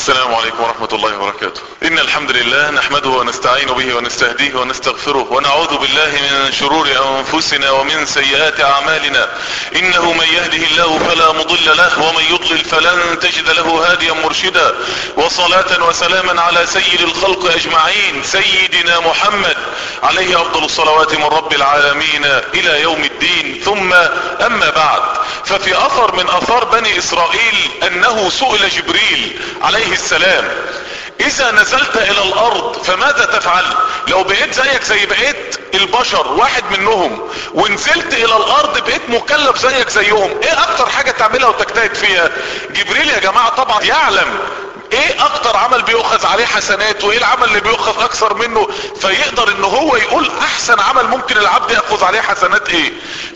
السلام عليكم ورحمة الله وبركاته إن الحمد لله نحمده ونستعين به ونستهديه ونستغفره ونعوذ بالله من شرور أنفسنا ومن سيئات أعمالنا إنه من يهده الله فلا مضل له ومن يضلل فلن تجد له هاديا مرشدا وصلاة وسلاما على سيد الخلق أجمعين سيدنا محمد عليه أفضل الصلوات من رب العالمين إلى يوم الدين ثم أما بعد ففي أثر من أثار بني إسرائيل أنه سئل جبريل عليه السلام اذا نزلت الى الارض فماذا تفعل لو بقيت زيك زي بقيت البشر واحد منهم ونزلت الى الارض بقيت مكلف زيك زيهم ايه اكتر حاجة تعملها وتجتهد فيها جبريل يا جماعة طبعا يعلم ايه اكتر عمل بيؤخذ عليه حسنات وايه العمل اللي بيؤخذ اكثر منه فيقدر ان هو يقول احسن عمل ممكن العبد ياخذ عليه حسنات ايه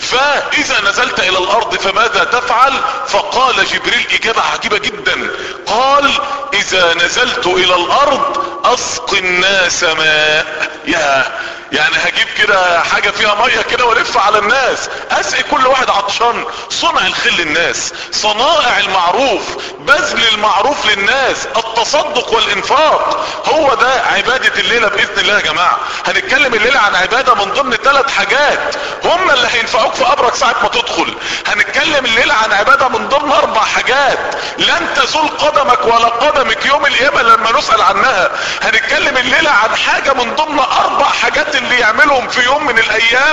فاذا نزلت الى الارض فماذا تفعل فقال جبريل اجابة عجيبة جدا قال اذا نزلت الى الارض اسقي الناس ماء يا يعني هجيب كده حاجة فيها مية كده والف على الناس اسقي كل واحد عطشان صنع الخل للناس صنائع المعروف بذل المعروف للناس التصدق والانفاق هو ده عبادة الليلة باذن الله يا جماعة هنتكلم الليلة عن عبادة من ضمن ثلاث حاجات هم اللي هينفعوك في قبرك ساعة ما تدخل هنتكلم الليلة عن عبادة من ضمن اربع حاجات لن تزول قدمك ولا قدمك يوم القيامة لما نسأل عنها هنتكلم الليلة عن حاجة من ضمن اربع حاجات اللي يعملهم في يوم من الايام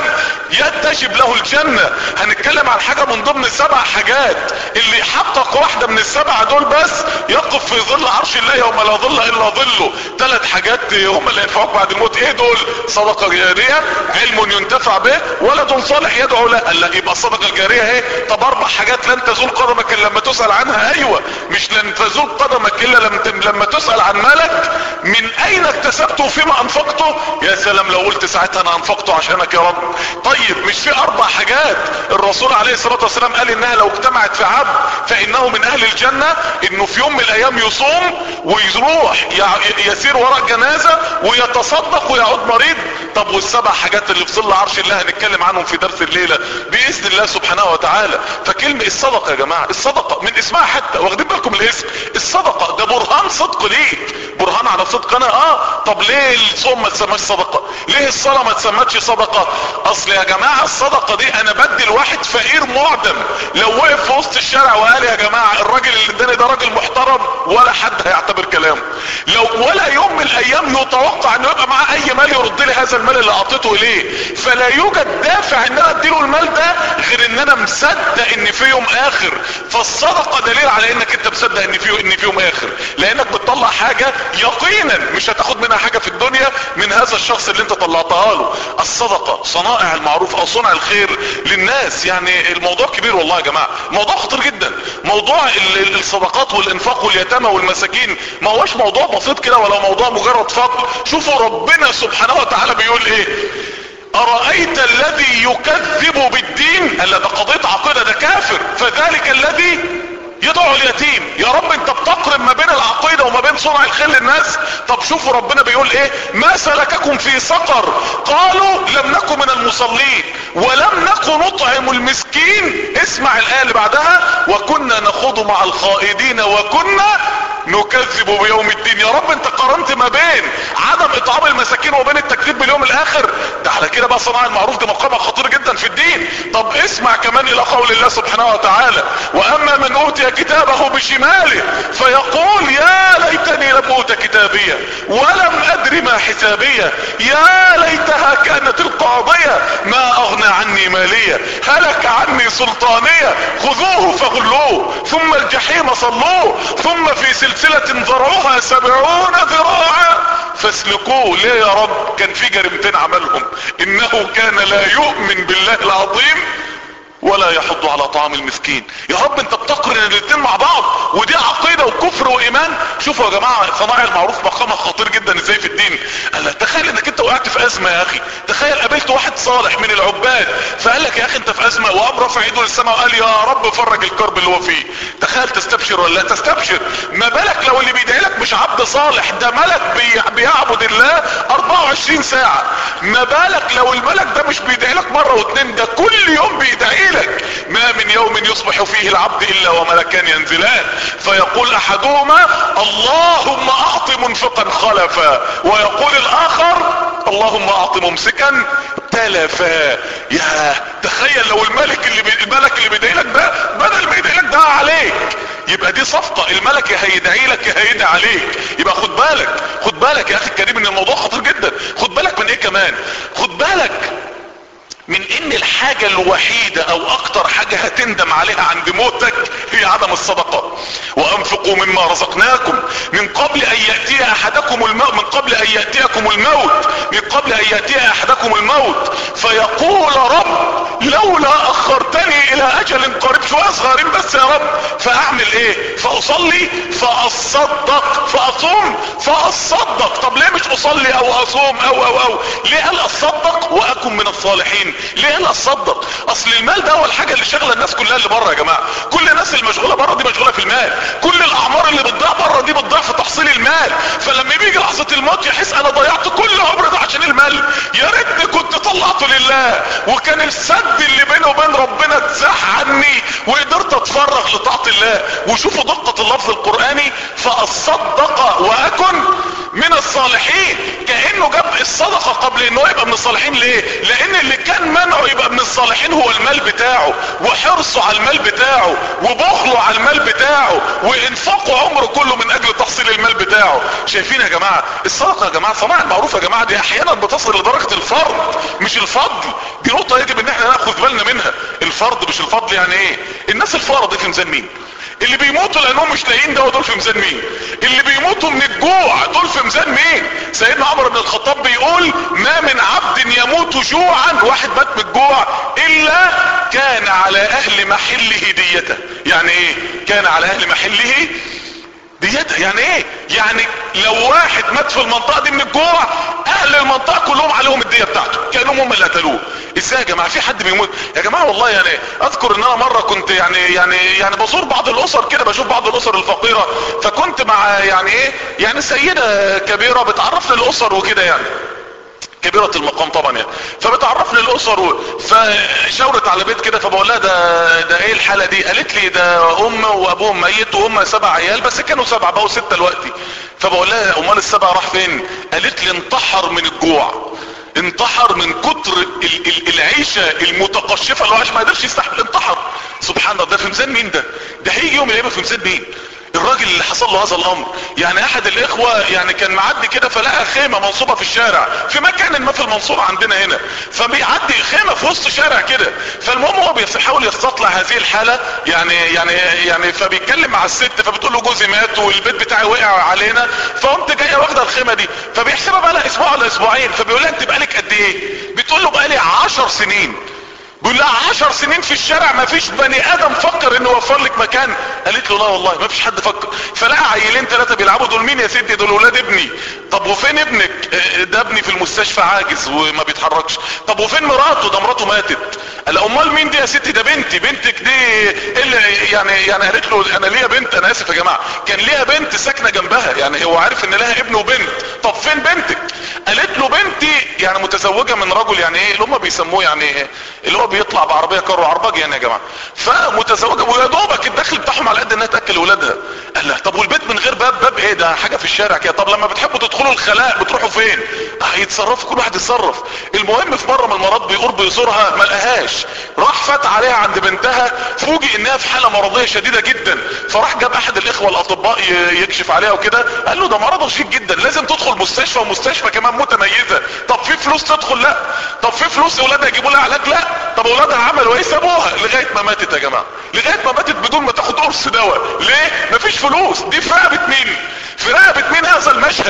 يتجب له الجنة هنتكلم عن حاجة من ضمن السبع حاجات اللي يحقق واحدة من السبعة دول بس يقف في ظل عرش الله يوم لا ظل الا ظله ثلاث حاجات هم اللي ينفعوك بعد الموت ايه دول صدقة جارية علم ينتفع به ولد صالح يدعو له قال لا يبقى الصدقة الجارية اهي طب اربع حاجات لن تزول قدمك الا لما تسأل عنها ايوه مش لن تزول قدمك الا لما لما تسأل عن مالك من اين اكتسبته وفيما انفقته يا سلام لو قلت ساعتها انا انفقته عشانك يا رب طيب مش في اربع حاجات الرسول عليه الصلاة والسلام قال انها لو اجتمعت في عبد فانه من اهل الجنة انه في يوم من الايام يصوم ويروح يسير وراء جنازة ويتصدق ويعود مريض طب والسبع حاجات اللي في ظل عرش الله هنتكلم عنهم في درس الليلة باذن الله سبحانه وتعالى فكلمة الصدقة يا جماعة الصدقة من اسمها حتى واخدين بالكم الاسم الصدقة ده برهان صدق ليك برهان على صدق انا اه طب ليه الصوم ما تسماش صدقة ليه الصلاة ما تسمتش صدقة اصل يا جماعة الصدقة دي انا بدي الواحد فقير معدم لو وقف في وسط الشارع وقال يا جماعة الراجل اللي اداني ده راجل محترم ولا حد هيعتبر كلامه لو ولا يوم من الايام يتوقع انه يبقى معاه اي مال يرد لي هذا المال اللي اعطيته اليه فلا يوجد دافع ان انا اديله المال ده غير ان انا مصدق ان في يوم اخر فالصدقة دليل على انك انت مصدق ان في ان في يوم اخر لانك بتطلع حاجة يقينا مش هتاخد منها حاجة في الدنيا من هذا الشخص اللي انت طلعتها له الصدقة صنائع المعروف او صنع الخير للناس يعني الموضوع كبير والله يا جماعة موضوع خطير جدا موضوع الصدقات والانفاق واليتامى والمساكين ما هوش موضوع بسيط كده ولا موضوع مجرد فقر شوفوا ربنا سبحانه وتعالى بيقول ايه ارأيت الذي يكذب بالدين الا ده قضية عقيدة ده كافر فذلك الذي يدعو اليتيم يا رب انت بتقرن ما بين العقيدة وما بين صنع الخير للناس طب شوفوا ربنا بيقول ايه ما سلككم في سقر قالوا لم نكن من المصلين ولم نكن نطعم المسكين اسمع الايه اللي بعدها وكنا نخوض مع الخائدين وكنا نكذب بيوم الدين يا رب انت قارنت ما بين عدم اطعام المساكين وبين التكذيب باليوم الاخر ده على كده بقى صناع المعروف ده مقام خطير جدا في الدين طب اسمع كمان الى قول الله سبحانه وتعالى واما من اوتي كتابه بشماله فيقول يا ليتني لم اوت كتابية ولم ادري ما حسابية يا ليتها كانت القاضية ما اغنى عني مالية هلك عني سلطانية خذوه فغلوه ثم الجحيم صلوه ثم في سلسلة ذرعها سبعون ذراعا فاسلكوه ليه يا رب كان في جريمتين عملهم انه كان لا يؤمن بالله العظيم ولا يحض على طعام المسكين يا رب انت بتقرن الاثنين مع بعض ودي عقيدة وكفر وايمان شوفوا يا جماعة صناع المعروف مقامها خطير جدا ازاي في الدين قال تخيل انك انت وقعت في ازمة يا اخي تخيل قابلت واحد صالح من العباد فقال لك يا اخي انت في ازمة وقام رفع ايده للسماء وقال يا رب فرج الكرب اللي هو فيه تخيل تستبشر ولا لا تستبشر ما بالك لو اللي بيدعي لك مش عبد صالح ده ملك بي- بيعبد الله 24 ساعة ما بالك لو الملك ده مش بيدعي لك مرة واتنين ده كل يوم بيدعي لك ما من يوم يصبح فيه العبد الا وملكان ينزلان فيقول احدهما اللهم اعط منفقا خلفا ويقول الاخر اللهم اعط ممسكا تلفا يا تخيل لو الملك اللي بي... الملك اللي بيدعي لك ده بدل ما يدعي لك ده عليك يبقى دي صفقة الملك يا هيدعي لك يا هيدعي عليك يبقى خد بالك خد بالك يا اخي الكريم ان الموضوع خطير جدا خد بالك من ايه كمان خد بالك من ان الحاجة الوحيدة او اكتر حاجة هتندم عليها عند موتك هي عدم الصدقة وانفقوا مما رزقناكم من قبل ان يأتي احدكم الموت من قبل ان يأتيكم الموت من قبل ان يأتي احدكم الموت فيقول رب لولا اخرتني الى اجل قريب شوية صغيرين بس يا رب فاعمل ايه فاصلي فاصدق فاصوم فاصدق طب ليه مش اصلي او اصوم او او او ليه قال اصدق واكن من الصالحين ليه قال اصدق اصل المال ده هو الحاجه اللي شغله الناس كلها اللي بره يا جماعه كل الناس اللي مشغوله بره دي مشغوله في المال كل الاعمار اللي بتضيع بره دي بتضيع في تحصيل المال فلما بيجي لحظه الموت يحس انا ضيعت كل عمري ده عشان المال يا ريتني كنت طلعته لله وكان السد اللي بيني وبين ربنا اتزاح عني وقدرت اتفرغ لطاعه الله وشوفوا دقه اللفظ القراني فاصدق واكن من الصالحين كانه جاب الصدقه قبل انه يبقى من الصالحين ليه لان اللي كان منعه يبقى من الصالحين هو المال بتاعه وحرصه على المال بتاعه وبخله على المال بتاعه وانفاقه عمره كله من اجل تحصيل المال بتاعه شايفين يا جماعه الصدقه يا جماعه صناعه المعروف يا جماعه دي احيانا بتصل لدرجه الفرض مش الفضل دي نقطه يجب ان احنا ناخذ بالنا منها الفرض مش الفضل يعني ايه الناس الفقراء دي في ميزان مين اللي بيموتوا لانهم مش لاقيين ده دول في ميزان مين اللي بيموتوا من الجوع دول في ميزان مين سيدنا عمر بن الخطاب بيقول ما من عبد يموت جوعا واحد مات من الجوع الا كان على اهل محله ديته يعني ايه كان على اهل محله ديتها يعني ايه يعني لو واحد مات في المنطقه دي من الجوع اهل المنطقه كلهم عليهم الديه بتاعته كانهم هم اللي قتلوه ازاي يا جماعه في حد بيموت يا جماعه والله يعني اذكر ان انا مره كنت يعني يعني يعني بزور بعض الاسر كده بشوف بعض الاسر الفقيره فكنت مع يعني ايه يعني سيده كبيره بتعرفني الاسر وكده يعني كبيرة المقام طبعا يعني فبتعرفني الاسر و... فشاورت على بيت كده فبقول لها ده ده ايه الحالة دي قالت لي ده ام وابوهم ميت وهم سبع عيال بس كانوا سبعة بقوا ستة دلوقتي فبقول لها امال السبعة راح فين قالت لي انتحر من الجوع انتحر من كتر ال ال العيشة المتقشفة اللي هو عايش ما قدرش يستحمل انتحر سبحان الله ده في ميزان مين ده ده هيجي يوم يبقى في ميزان مين الراجل اللي حصل له هذا الامر يعني احد الاخوة يعني كان معدي كده فلقى خيمة منصوبة في الشارع في مكان ما في المنصورة عندنا هنا فبيعدي خيمة في وسط شارع كده فالمهم هو بيحاول يستطلع هذه الحالة يعني يعني يعني فبيتكلم مع الست فبتقول له جوزي مات والبيت بتاعي وقع علينا فقمت جايه واخده الخيمة دي فبيحسبها بقى لها اسبوع ولا اسبوعين فبيقول لها انت بقالك قد ايه بتقول له بقالي عشر سنين بيقول لها عشر سنين في الشارع ما فيش بني ادم فكر انه يوفر لك مكان قالت له لا والله ما فيش حد فكر فلقى عيلين ثلاثة بيلعبوا دول مين يا ستي دول ولاد ابني طب وفين ابنك اه ده ابني في المستشفى عاجز وما بيتحركش طب وفين مراته ده مراته ماتت قال امال مين دي يا ستي ده بنتي بنتك دي اللي يعني يعني قالت له انا ليا بنت انا اسف يا جماعه كان ليها بنت ساكنه جنبها يعني هو عارف ان لها ابن وبنت طب فين بنتك قالت له بنتي يعني متزوجه من رجل يعني ايه اللي هم بيسموه يعني اللي هو بيطلع بعربيه كارو عرباج يعني يا جماعه فمتزوجه ويا دوبك الدخل بتاعهم على قد انها تاكل اولادها قال لها طب والبيت من غير باب باب ايه ده حاجه في الشارع كده طب لما بتحبوا تدخلوا الخلاء بتروحوا فين هيتصرفوا كل واحد يتصرف المهم في مره من المرات بيقرب يزورها ما لقاهاش راح فات عليها عند بنتها فوجئ انها في حاله مرضيه شديده جدا فراح جاب احد الاخوه الاطباء يكشف عليها وكده قال له ده مرض شديد جدا لازم تدخل مستشفى ومستشفى كمان متميزه طب في فلوس تدخل لا طب في فلوس اولادها يجيبوا لها علاج لا طب اولادها عملوا ايه سابوها لغايه ما ماتت يا جماعه لغايه ما ماتت بدون ما تاخد قرص دواء ليه مفيش فلوس دي في رقبه مين في رقبه مين هذا المشهد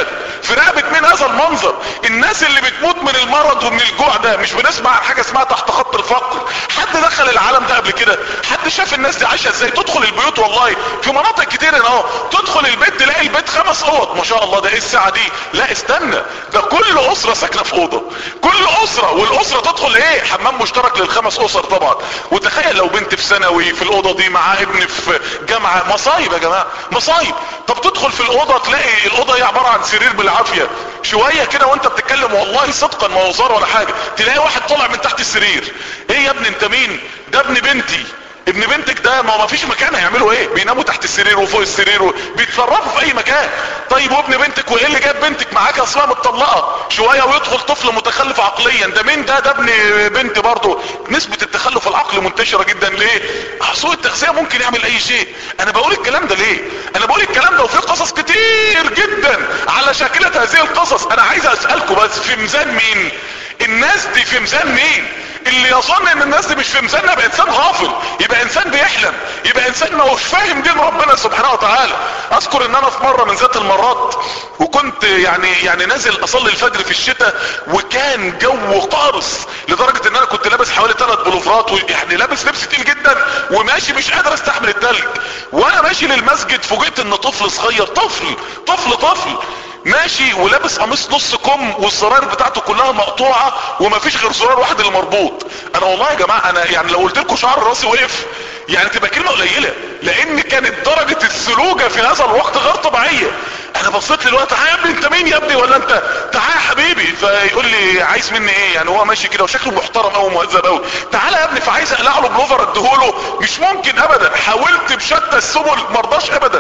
في رقبة مين هذا المنظر الناس اللي بتموت من المرض ومن الجوع ده مش بنسمع عن حاجة اسمها تحت خط الفقر حد دخل العالم ده قبل كده حد شاف الناس دي عايشة ازاي تدخل البيوت والله في مناطق كتير هنا اهو تدخل البيت تلاقي البيت خمس اوض ما شاء الله ده ايه الساعة دي لا استنى ده كل اسرة ساكنة في اوضة كل اسرة والاسرة تدخل ايه حمام مشترك للخمس اسر طبعا وتخيل لو بنت في ثانوي في الاوضة دي مع ابن في جامعة مصايب يا جماعة مصايب طب تدخل في الاوضة تلاقي الاوضة هي عبارة عن سرير بالعافية شوية كده وانت بتتكلم والله صدقا ما هزار ولا حاجة تلاقي واحد طالع من تحت السرير ايه يا ابني انت مين ده ابن بنتي ابن بنتك ده ما ما فيش مكان هيعملوا ايه بيناموا تحت السرير وفوق السرير و... بيتصرفوا في اي مكان طيب وابن بنتك وايه اللي جاب بنتك معاك اصلا متطلقه شويه ويدخل طفل متخلف عقليا ده مين ده ده ابن بنت برضه نسبه التخلف العقلي منتشره جدا ليه سوء التغذيه ممكن يعمل اي شيء انا بقول الكلام ده ليه انا بقول الكلام ده وفي قصص كتير جدا على شاكله هذه القصص انا عايز اسالكم بس في ميزان مين الناس دي في ميزان مين اللي يظن ان الناس دي مش في ميزاننا يبقى انسان غافل يبقى انسان بيحلم يبقى انسان ما هوش فاهم دين ربنا سبحانه وتعالى اذكر ان انا في مره من ذات المرات وكنت يعني يعني نازل اصلي الفجر في الشتاء وكان جو قارس لدرجه ان انا كنت لابس حوالي ثلاث بلوفرات ويعني لابس لبس تقيل جدا وماشي مش قادر استحمل التلج وانا ماشي للمسجد فوجئت ان طفل صغير طفل طفل طفل ماشي ولابس قميص نص كم والزراير بتاعته كلها مقطوعه ومفيش غير زرار واحد اللي مربوط انا والله يا جماعه انا يعني لو قلت لكم شعر راسي وقف يعني تبقى كلمه قليله لان كانت درجه السلوجه في هذا الوقت غير طبيعيه انا بصيت للوقت تعالى يا ابني انت مين يا ابني ولا انت تعالى يا حبيبي فيقول لي عايز مني ايه يعني هو ماشي كده وشكله محترم قوي مهذب قوي تعالى يا ابني فعايز اقلع له بلوفر اديهوله مش ممكن ابدا حاولت بشتى السبل مرضاش ابدا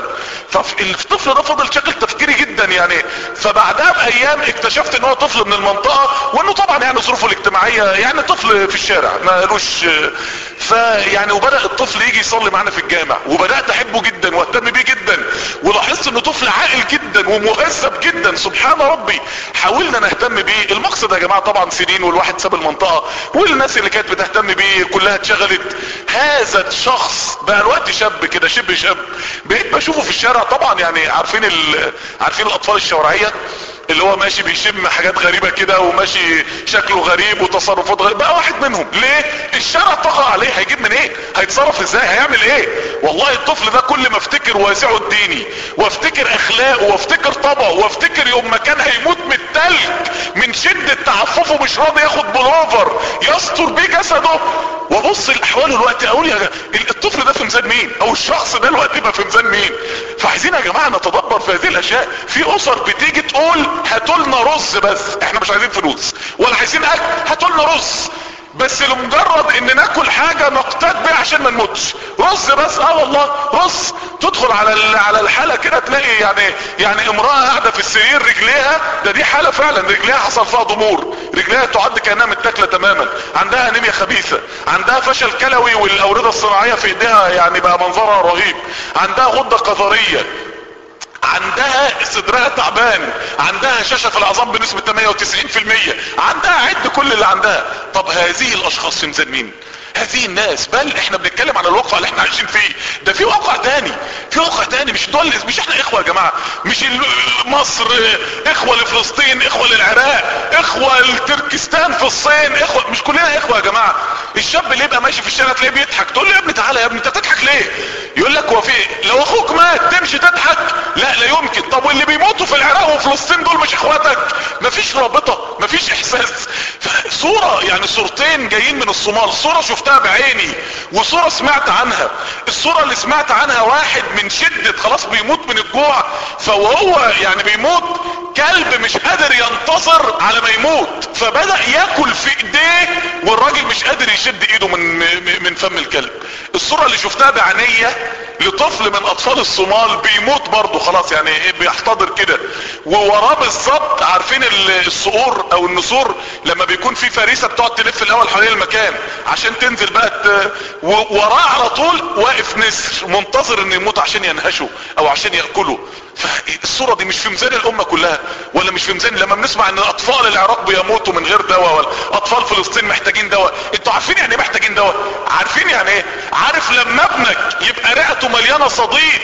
فالطفل ده فضل شكل تفكيري جدا يعني فبعدها بايام اكتشفت ان هو طفل من المنطقه وانه طبعا يعني ظروفه الاجتماعيه يعني طفل في الشارع ما قالوش فيعني وبدا الطفل يجي يصلي معانا في الجامع وبدات احبه جدا واهتم بيه جدا ولاحظت انه طفل عاقل جدا ومهذب جدا سبحان ربي حاولنا نهتم بيه المقصد يا جماعه طبعا سنين والواحد ساب المنطقه والناس اللي كانت بتهتم بيه كلها اتشغلت هذا الشخص بقى الوقت شاب كده شبه شاب بقيت بشوفه في الشارع طبعا يعني عارفين ال... عارفين الاطفال الشوارعيه اللي هو ماشي بيشم حاجات غريبة كده وماشي شكله غريب وتصرفات غريبة بقى واحد منهم ليه الشارع طغى عليه هيجيب من ايه هيتصرف ازاي هيعمل ايه والله الطفل ده كل ما افتكر واسعه الديني وافتكر اخلاقه وافتكر طبعه وافتكر يوم ما كان هيموت من التلج من شدة تعففه مش راضي ياخد بلوفر يستر بيه جسده وابص الاحوال الوقت اقول يا الطفل ده في ميزان مين او الشخص ده الوقت يبقى في ميزان مين فعايزين يا جماعه نتدبر في هذه الاشياء في اسر بتيجي تقول هاتوا لنا رز بس احنا مش عايزين فلوس ولا عايزين اكل هاتوا لنا رز بس لمجرد ان ناكل حاجة نقتات بيها عشان ما نموتش رز بس اه والله رز تدخل على على الحالة كده تلاقي يعني يعني امرأة قاعدة في السرير رجليها ده دي حالة فعلا رجليها حصل فيها ضمور رجليها تعد كأنها متاكلة تماما عندها انيميا خبيثة عندها فشل كلوي والاوردة الصناعية في ايديها يعني بقى منظرها رهيب عندها غدة قذرية عندها صدرها تعبان عندها شاشة في العظام بنسبة 98% عندها عد كل اللي عندها طب هذه الاشخاص في ميزان مين هذه الناس بل احنا بنتكلم على الواقع اللي احنا عايشين فيه ده في واقع تاني في واقع تاني مش دول مش احنا اخوة يا جماعة مش مصر اخوة لفلسطين اخوة للعراق اخوة لتركستان في الصين اخوة مش كلنا اخوة يا جماعة الشاب اللي يبقى ماشي في الشارع تلاقيه بيضحك تقول له يا ابني تعالى يا ابني انت تضحك ليه يقول لك هو في لو اخوك مات تمشي تضحك لا لا يمكن طب واللي بيموتوا في العراق وفلسطين دول مش اخواتك مفيش رابطة مفيش احساس صورة يعني صورتين جايين من الصومال صورة شفتها بعيني وصورة سمعت عنها الصورة اللي سمعت عنها واحد من شدة خلاص بيموت من الجوع فوهو يعني بيموت كلب مش قادر ينتصر على ما يموت فبدأ ياكل في ايديه والراجل مش قادر يشد ايده من من فم الكلب الصورة اللي شفتها بعينيا لطفل من اطفال الصومال بيموت برضه خلاص يعني بيحتضر كده ووراه بالظبط عارفين الصقور او النسور لما بيكون في فريسة بتقعد تلف الاول حوالين المكان عشان تنزل بقى وراه على طول واقف نسر منتظر انه يموت عشان ينهشه او عشان يأكله فالصورة دي مش في ميزان الامة كلها ولا مش في ميزان لما بنسمع ان اطفال العراق بيموتوا من غير دواء ولا اطفال فلسطين محتاجين دواء انتوا عارفين يعني ايه محتاجين دواء عارفين يعني ايه عارف لما ابنك يبقى رئته مليانة صديد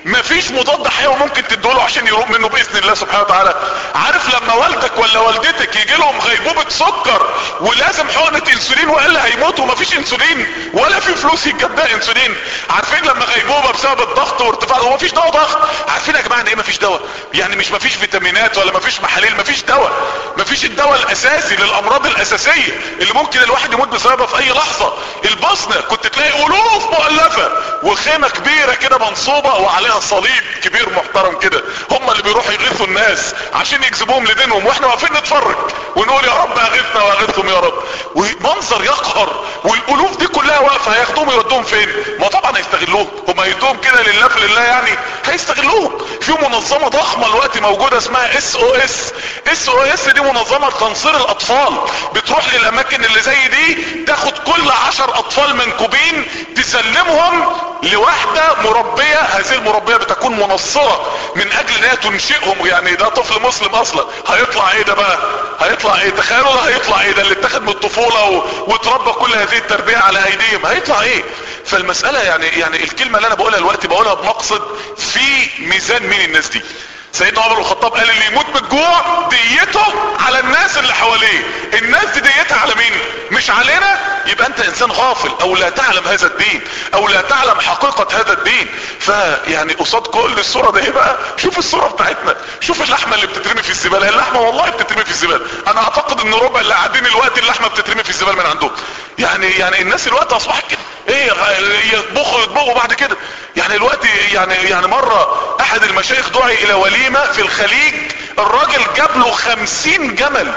مفيش مضاد حيوي ممكن تدوله عشان يروق منه باذن الله سبحانه وتعالى عارف لما والدك ولا والدتك يجي لهم غيبوبة سكر ولازم حقنة انسولين والا هيموتوا ومفيش انسولين ولا في فلوس يتجاب بيها انسولين عارفين لما غيبوبة بسبب الضغط وارتفاع هو مفيش دواء ضغط عارفين يا جماعه ان ايه مفيش دواء يعني مش مفيش فيتامينات ولا مفيش محاليل مفيش دواء مفيش الدواء الاساسي للامراض الاساسية اللي ممكن الواحد يموت بسببها في اي لحظة البصنة كنت تلاقي الوف مؤلفة وخيمة كبيرة كده منصوبة وعليها صليب كبير محترم كده هم اللي بيروحوا يغيثوا الناس عشان يجذبوهم لدينهم واحنا واقفين نتفرج ونقول يا رب اغثنا واغثهم يا رب ومنظر يقهر والالوف دي كلها واقفة هياخدوهم يودوهم فين ما طبعا هيستغلوهم هم هيدوهم كده لله في لله يعني هيستغلوهم في منظمة ضخمة الوقت موجودة اسمها اس او اس اس او اس دي منظمة تنصير الاطفال بتروح للاماكن اللي زي دي تاخد كل عشر اطفال منكوبين تسلمهم لواحدة مربية هذه المربية بتكون منصرة من اجل ان هي تنشئهم يعني ده طفل مسلم اصلا هيطلع ايه ده بقى هيطلع ايه تخيلوا ده هيطلع ايه ده اللي اتخذ من الطفولة و... وتربى كل هذه التربية على ايديهم هيطلع ايه فالمسألة يعني يعني الكلمة اللي انا بقولها دلوقتي بقولها بمقصد في ميزان مين الناس دي سيدنا عمر الخطاب قال اللي يموت من الجوع ديته على الناس اللي حواليه الناس دي ديتها على مين مش علينا يبقى انت انسان غافل او لا تعلم هذا الدين او لا تعلم حقيقة هذا الدين فيعني قصاد كل الصورة ده ايه بقى شوف الصورة بتاعتنا شوف اللحمة اللي بتترمي في الزبالة اللحمة والله بتترمي في الزبالة انا اعتقد ان ربع اللي قاعدين الوقت اللحمة بتترمي في الزبالة من عندهم يعني يعني الناس الوقت اصبحت كده ايه يطبخوا يطبخوا بعد كده يعني الوقت يعني يعني مرة احد المشايخ دعي الى وليمة في الخليج الراجل جاب له خمسين جمل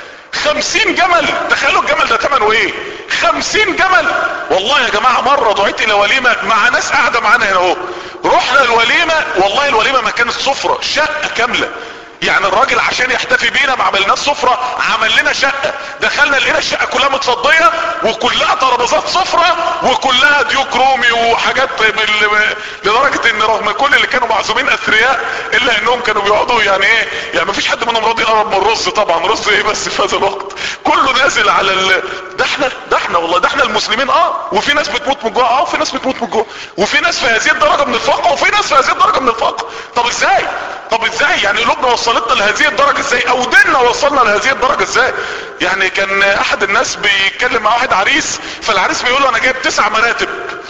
خمسين جمل تخيلوا الجمل ده ثمنه ايه خمسين جمل والله يا جماعة مرة دعيت الى وليمة مع ناس قاعدة معانا هنا اهو رحنا الوليمة والله الوليمة ما كانت سفرة شقة كاملة يعني الراجل عشان يحتفي بينا ما عملناش سفرة عمل لنا شقة دخلنا لقينا الشقة كلها متفضية وكلها ترابيزات سفرة وكلها ديوك رومي وحاجات بال... لدرجة ان رغم كل اللي كانوا معزومين اثرياء الا انهم كانوا بيقعدوا يعني ايه يعني ما فيش حد منهم راضي يقرب من الرز طبعا رز ايه بس في هذا الوقت كله نازل على ال... ده احنا ده احنا والله ده احنا المسلمين اه وفي ناس بتموت من الجوع اه وفي ناس بتموت من الجوع وفي ناس في هذه الدرجة من الفقر وفي ناس في هذه الدرجة من الفقر طب ازاي طب ازاي يعني قلوبنا وصلتنا لهذه الدرجة ازاي او ديننا وصلنا لهذه الدرجة ازاي يعني كان احد الناس بيتكلم مع واحد عريس فالعريس بيقول له انا جايب تسع مراتب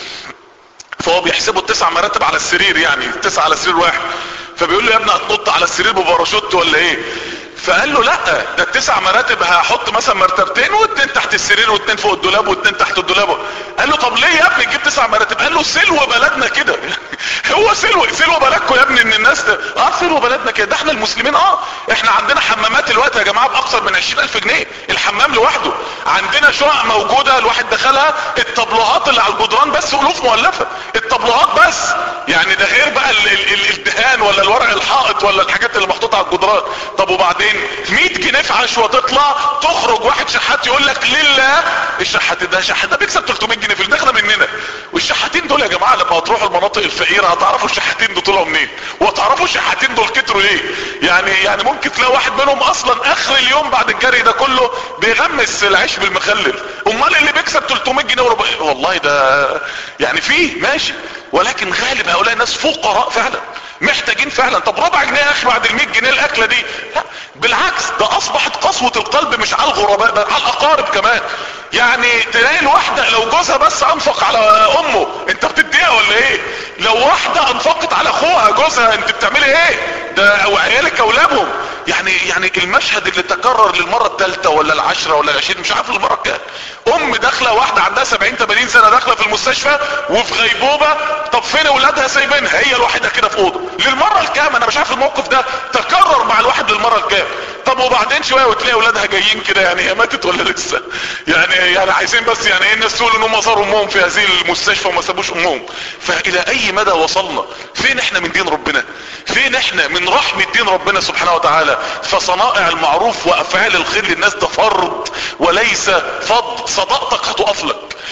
فهو بيحسبوا التسع مراتب على السرير يعني تسعة على سرير واحد فبيقول له يا ابني هتنط على السرير بباراشوت ولا ايه فقال له لا ده التسع مراتب هحط مثلا مرتبتين واتنين تحت السرير واتنين فوق الدولاب واتنين تحت الدولاب قال له طب ليه يا ابني تجيب تسع مراتب قال له سلو بلدنا كده هو سلو سلو بلدكم يا ابني ان الناس ده اه سلو بلدنا كده ده احنا المسلمين اه احنا عندنا حمامات الوقت يا جماعه باكثر من 20000 جنيه الحمام لوحده عندنا شقق موجوده الواحد دخلها الطبلوهات اللي على الجدران بس الوف مؤلفه الطبلوهات بس يعني ده غير بقى ال ال ال الدهان ولا الورق الحائط ولا الحاجات اللي محطوطه على الجدران طب وبعدين 100 جنيه في عشوه تطلع تخرج واحد شحات يقول لك لله الشحات ده شحات ده بيكسب 300 جنيه في الدخله مننا والشحاتين دول يا جماعه لما هتروحوا المناطق الفقيره هتعرفوا الشحاتين دول طلعوا منين وهتعرفوا الشحاتين دول كتروا ليه يعني يعني ممكن تلاقي واحد منهم اصلا اخر اليوم بعد الجري ده كله بيغمس العيش بالمخلل امال اللي بيكسب 300 جنيه وربع والله ده يعني فيه ماشي ولكن غالب هؤلاء الناس فقراء فعلا محتاجين فعلا طب ربع جنيه يا اخي بعد ال 100 جنيه الاكله دي لا بالعكس ده اصبحت قسوه القلب مش على الغرباء ده على الاقارب كمان يعني تلاقي الواحده لو جوزها بس انفق على امه انت بتديها ولا ايه لو واحده انفقت على اخوها جوزها انت بتعملي ايه ده وعيالك اولادهم يعني يعني المشهد اللي تكرر للمره الثالثه ولا العشره ولا العشرين مش عارف المره الكام ام داخله واحده عندها 70 80 سنه داخله في المستشفى وفي غيبوبه طب فين اولادها سايبينها هي الوحيده كده في اوضه للمره الكام انا مش عارف الموقف ده تكرر مع الواحد للمره الكام طب وبعدين شويه وتلاقي اولادها جايين كده يعني هي ماتت ولا لسه يعني يعني عايزين بس يعني ايه الناس تقول ان هم صاروا امهم في هذه المستشفى وما سابوش امهم فالى اي مدى وصلنا فين احنا من دين ربنا فين احنا من رحمة دين ربنا سبحانه وتعالى فصنائع المعروف وافعال الخير للناس ده فرض وليس فضل صداقتك هتقف لك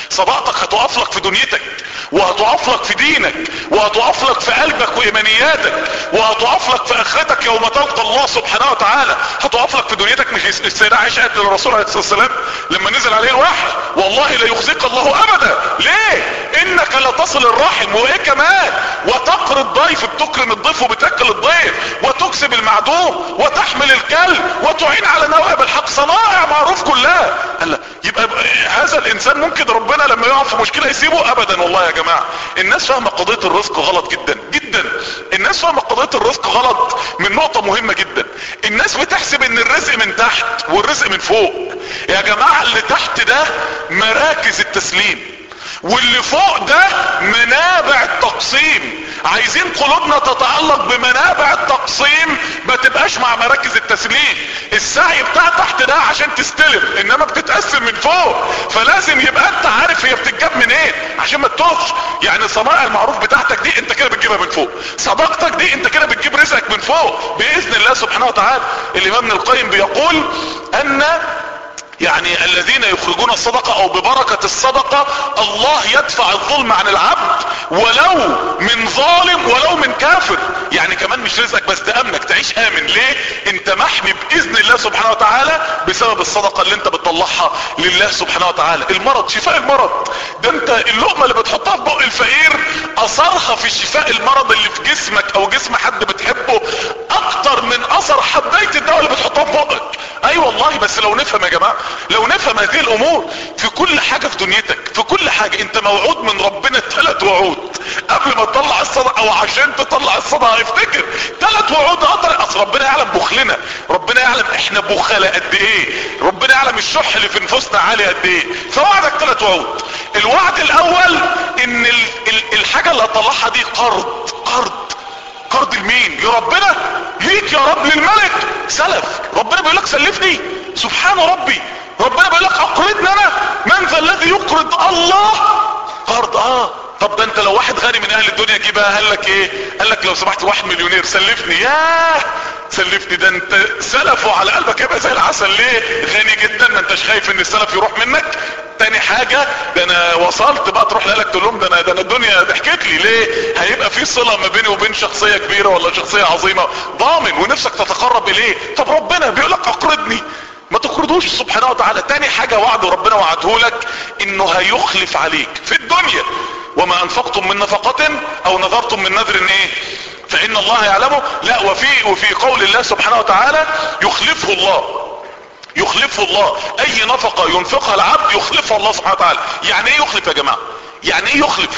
صداقتك هتقف لك في دنيتك وهتقف لك في دينك وهتقف لك في قلبك وايمانياتك وهتقف لك في اخرتك يوم تلقى الله سبحانه وتعالى هتقف لك في دنيتك مش السيدة عائشة قالت للرسول عليه الصلاة والسلام لما نزل عليه الوحي والله لا يخزيك الله ابدا ليه انك لا تصل الرحم وايه كمان وتقر الضيف بتكرم الضيف وبتاكل الضيف وتكسب المعدوم وتحمل الكلب وتعين على نوائب الحق صنائع معروف كلها قال يبقى هذا الانسان ممكن ربنا لما يقع في مشكلة يسيبه ابدا والله يا جماعة الناس فاهمة قضية الرزق غلط جدا جدا الناس فاهمة قضية الرزق غلط من نقطة مهمة جدا الناس بتحسب ان الرزق من تحت والرزق من فوق يا جماعة اللي تحت ده مراكز التسليم واللي فوق ده منابع التقسيم عايزين قلوبنا تتعلق بمنابع التقسيم ما تبقاش مع مراكز التسليم السعي بتاع تحت ده عشان تستلم انما بتتقسم من فوق فلازم يبقى انت عارف هي بتتجاب منين إيه؟ عشان ما تتوهش يعني صنائع المعروف بتاعتك دي انت كده بتجيبها من فوق صداقتك دي انت كده بتجيب رزقك من فوق باذن الله سبحانه وتعالى الامام ابن القيم بيقول ان يعني الذين يخرجون الصدقة او ببركة الصدقة الله يدفع الظلم عن العبد ولو من ظالم ولو من كافر يعني كمان مش رزقك بس ده امنك تعيش امن ليه انت محمي باذن الله سبحانه وتعالى بسبب الصدقة اللي انت بتطلعها لله سبحانه وتعالى المرض شفاء المرض ده انت اللقمة اللي بتحطها في بق الفقير اثرها في شفاء المرض اللي في جسمك او جسم حد بتحبه اكتر من اثر حباية الدواء اللي بتحطها في بقك اي أيوة والله بس لو نفهم يا جماعة لو نفهم هذه الامور في كل حاجة في دنيتك في كل حاجة انت موعود من ربنا ثلاث وعود قبل ما تطلع الصدقة او عشان تطلع الصدقة افتكر ثلاث وعود اقدر اصل ربنا يعلم بخلنا ربنا يعلم احنا بخلة قد ايه ربنا يعلم الشح اللي في نفوسنا عالي قد ايه فوعدك ثلاث وعود الوعد الاول ان ال ال الحاجة اللي هطلعها دي قرض قرض قرض لمين لربنا ليك يا رب للملك سلف ربنا بيقول لك سلفني سبحان ربي ربنا بيقول لك اقرضني انا من ذا الذي يقرض الله قرض اه طب ده انت لو واحد غني من اهل الدنيا جه بقى قال لك ايه قال لك لو سمحت واحد مليونير سلفني ياه سلفني ده انت سلفه على قلبك يبقى زي العسل ليه غني جدا ما انتش خايف ان السلف يروح منك تاني حاجة ده انا وصلت بقى تروح لك تقول لهم ده انا ده انا الدنيا ضحكت لي ليه هيبقى في صلة ما بيني وبين شخصية كبيرة ولا شخصية عظيمة ضامن ونفسك تتقرب اليه طب ربنا بيقول لك اقرضني ما تقرضوش سبحانه وتعالى تاني حاجة وعد ربنا وعده لك انه هيخلف عليك في الدنيا وما انفقتم من نفقة او نذرتم من نذر ايه فان الله يعلمه لا وفي وفي قول الله سبحانه وتعالى يخلفه الله يخلفه الله اي نفقة ينفقها العبد يخلفها الله سبحانه وتعالى يعني ايه يخلف يا جماعة يعني ايه يخلف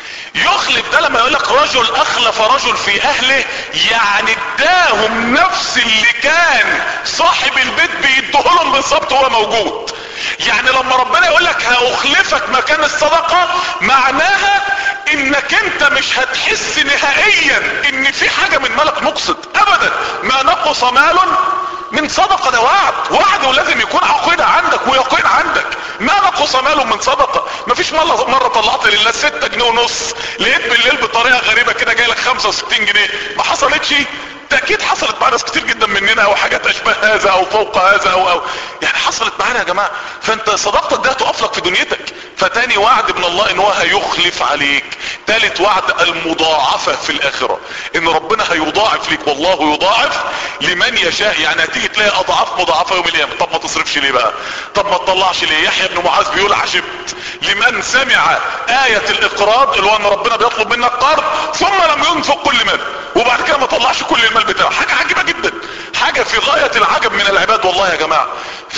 يخلف ده لما يقول لك رجل اخلف رجل في اهله يعني اداهم نفس اللي كان صاحب البيت بيديهولهم بالظبط وهو موجود يعني لما ربنا يقول لك هاخلفك مكان الصدقة معناها انك انت مش هتحس نهائيا ان في حاجة من ملك مقصد ابدا ما نقص مال من صدقة ده وعد وعد ولازم يكون عقيدة عندك ويقين عندك ما نقص ماله من صدقة مفيش مرة, مرة طلعت لله ستة جنيه ونص لقيت بالليل بطريقة غريبة كده جاي لك 65 جنيه ما حصلتش تأكيد حصلت مع ناس كتير جدا مننا او حاجات اشبه هذا او فوق هذا او او يعني حصلت معانا يا جماعة فانت صداقتك دي هتقف لك في دنيتك فتاني وعد من الله ان هو هيخلف عليك تالت وعد المضاعفة في الاخرة ان ربنا هيضاعف ليك والله يضاعف لمن يشاء يعني هتيجي تلاقي اضعاف مضاعفة يوم القيامة طب ما تصرفش ليه بقى طب ما تطلعش ليه يحيى بن معاذ بيقول عجبت لمن سمع آية الاقراض اللي هو ان ربنا بيطلب منك قرض ثم لم ينفق كل مال وبعد كده ما طلعش كل المال بتاعه حاجة عجيبة جدا حاجة في غاية العجب من العباد والله يا جماعة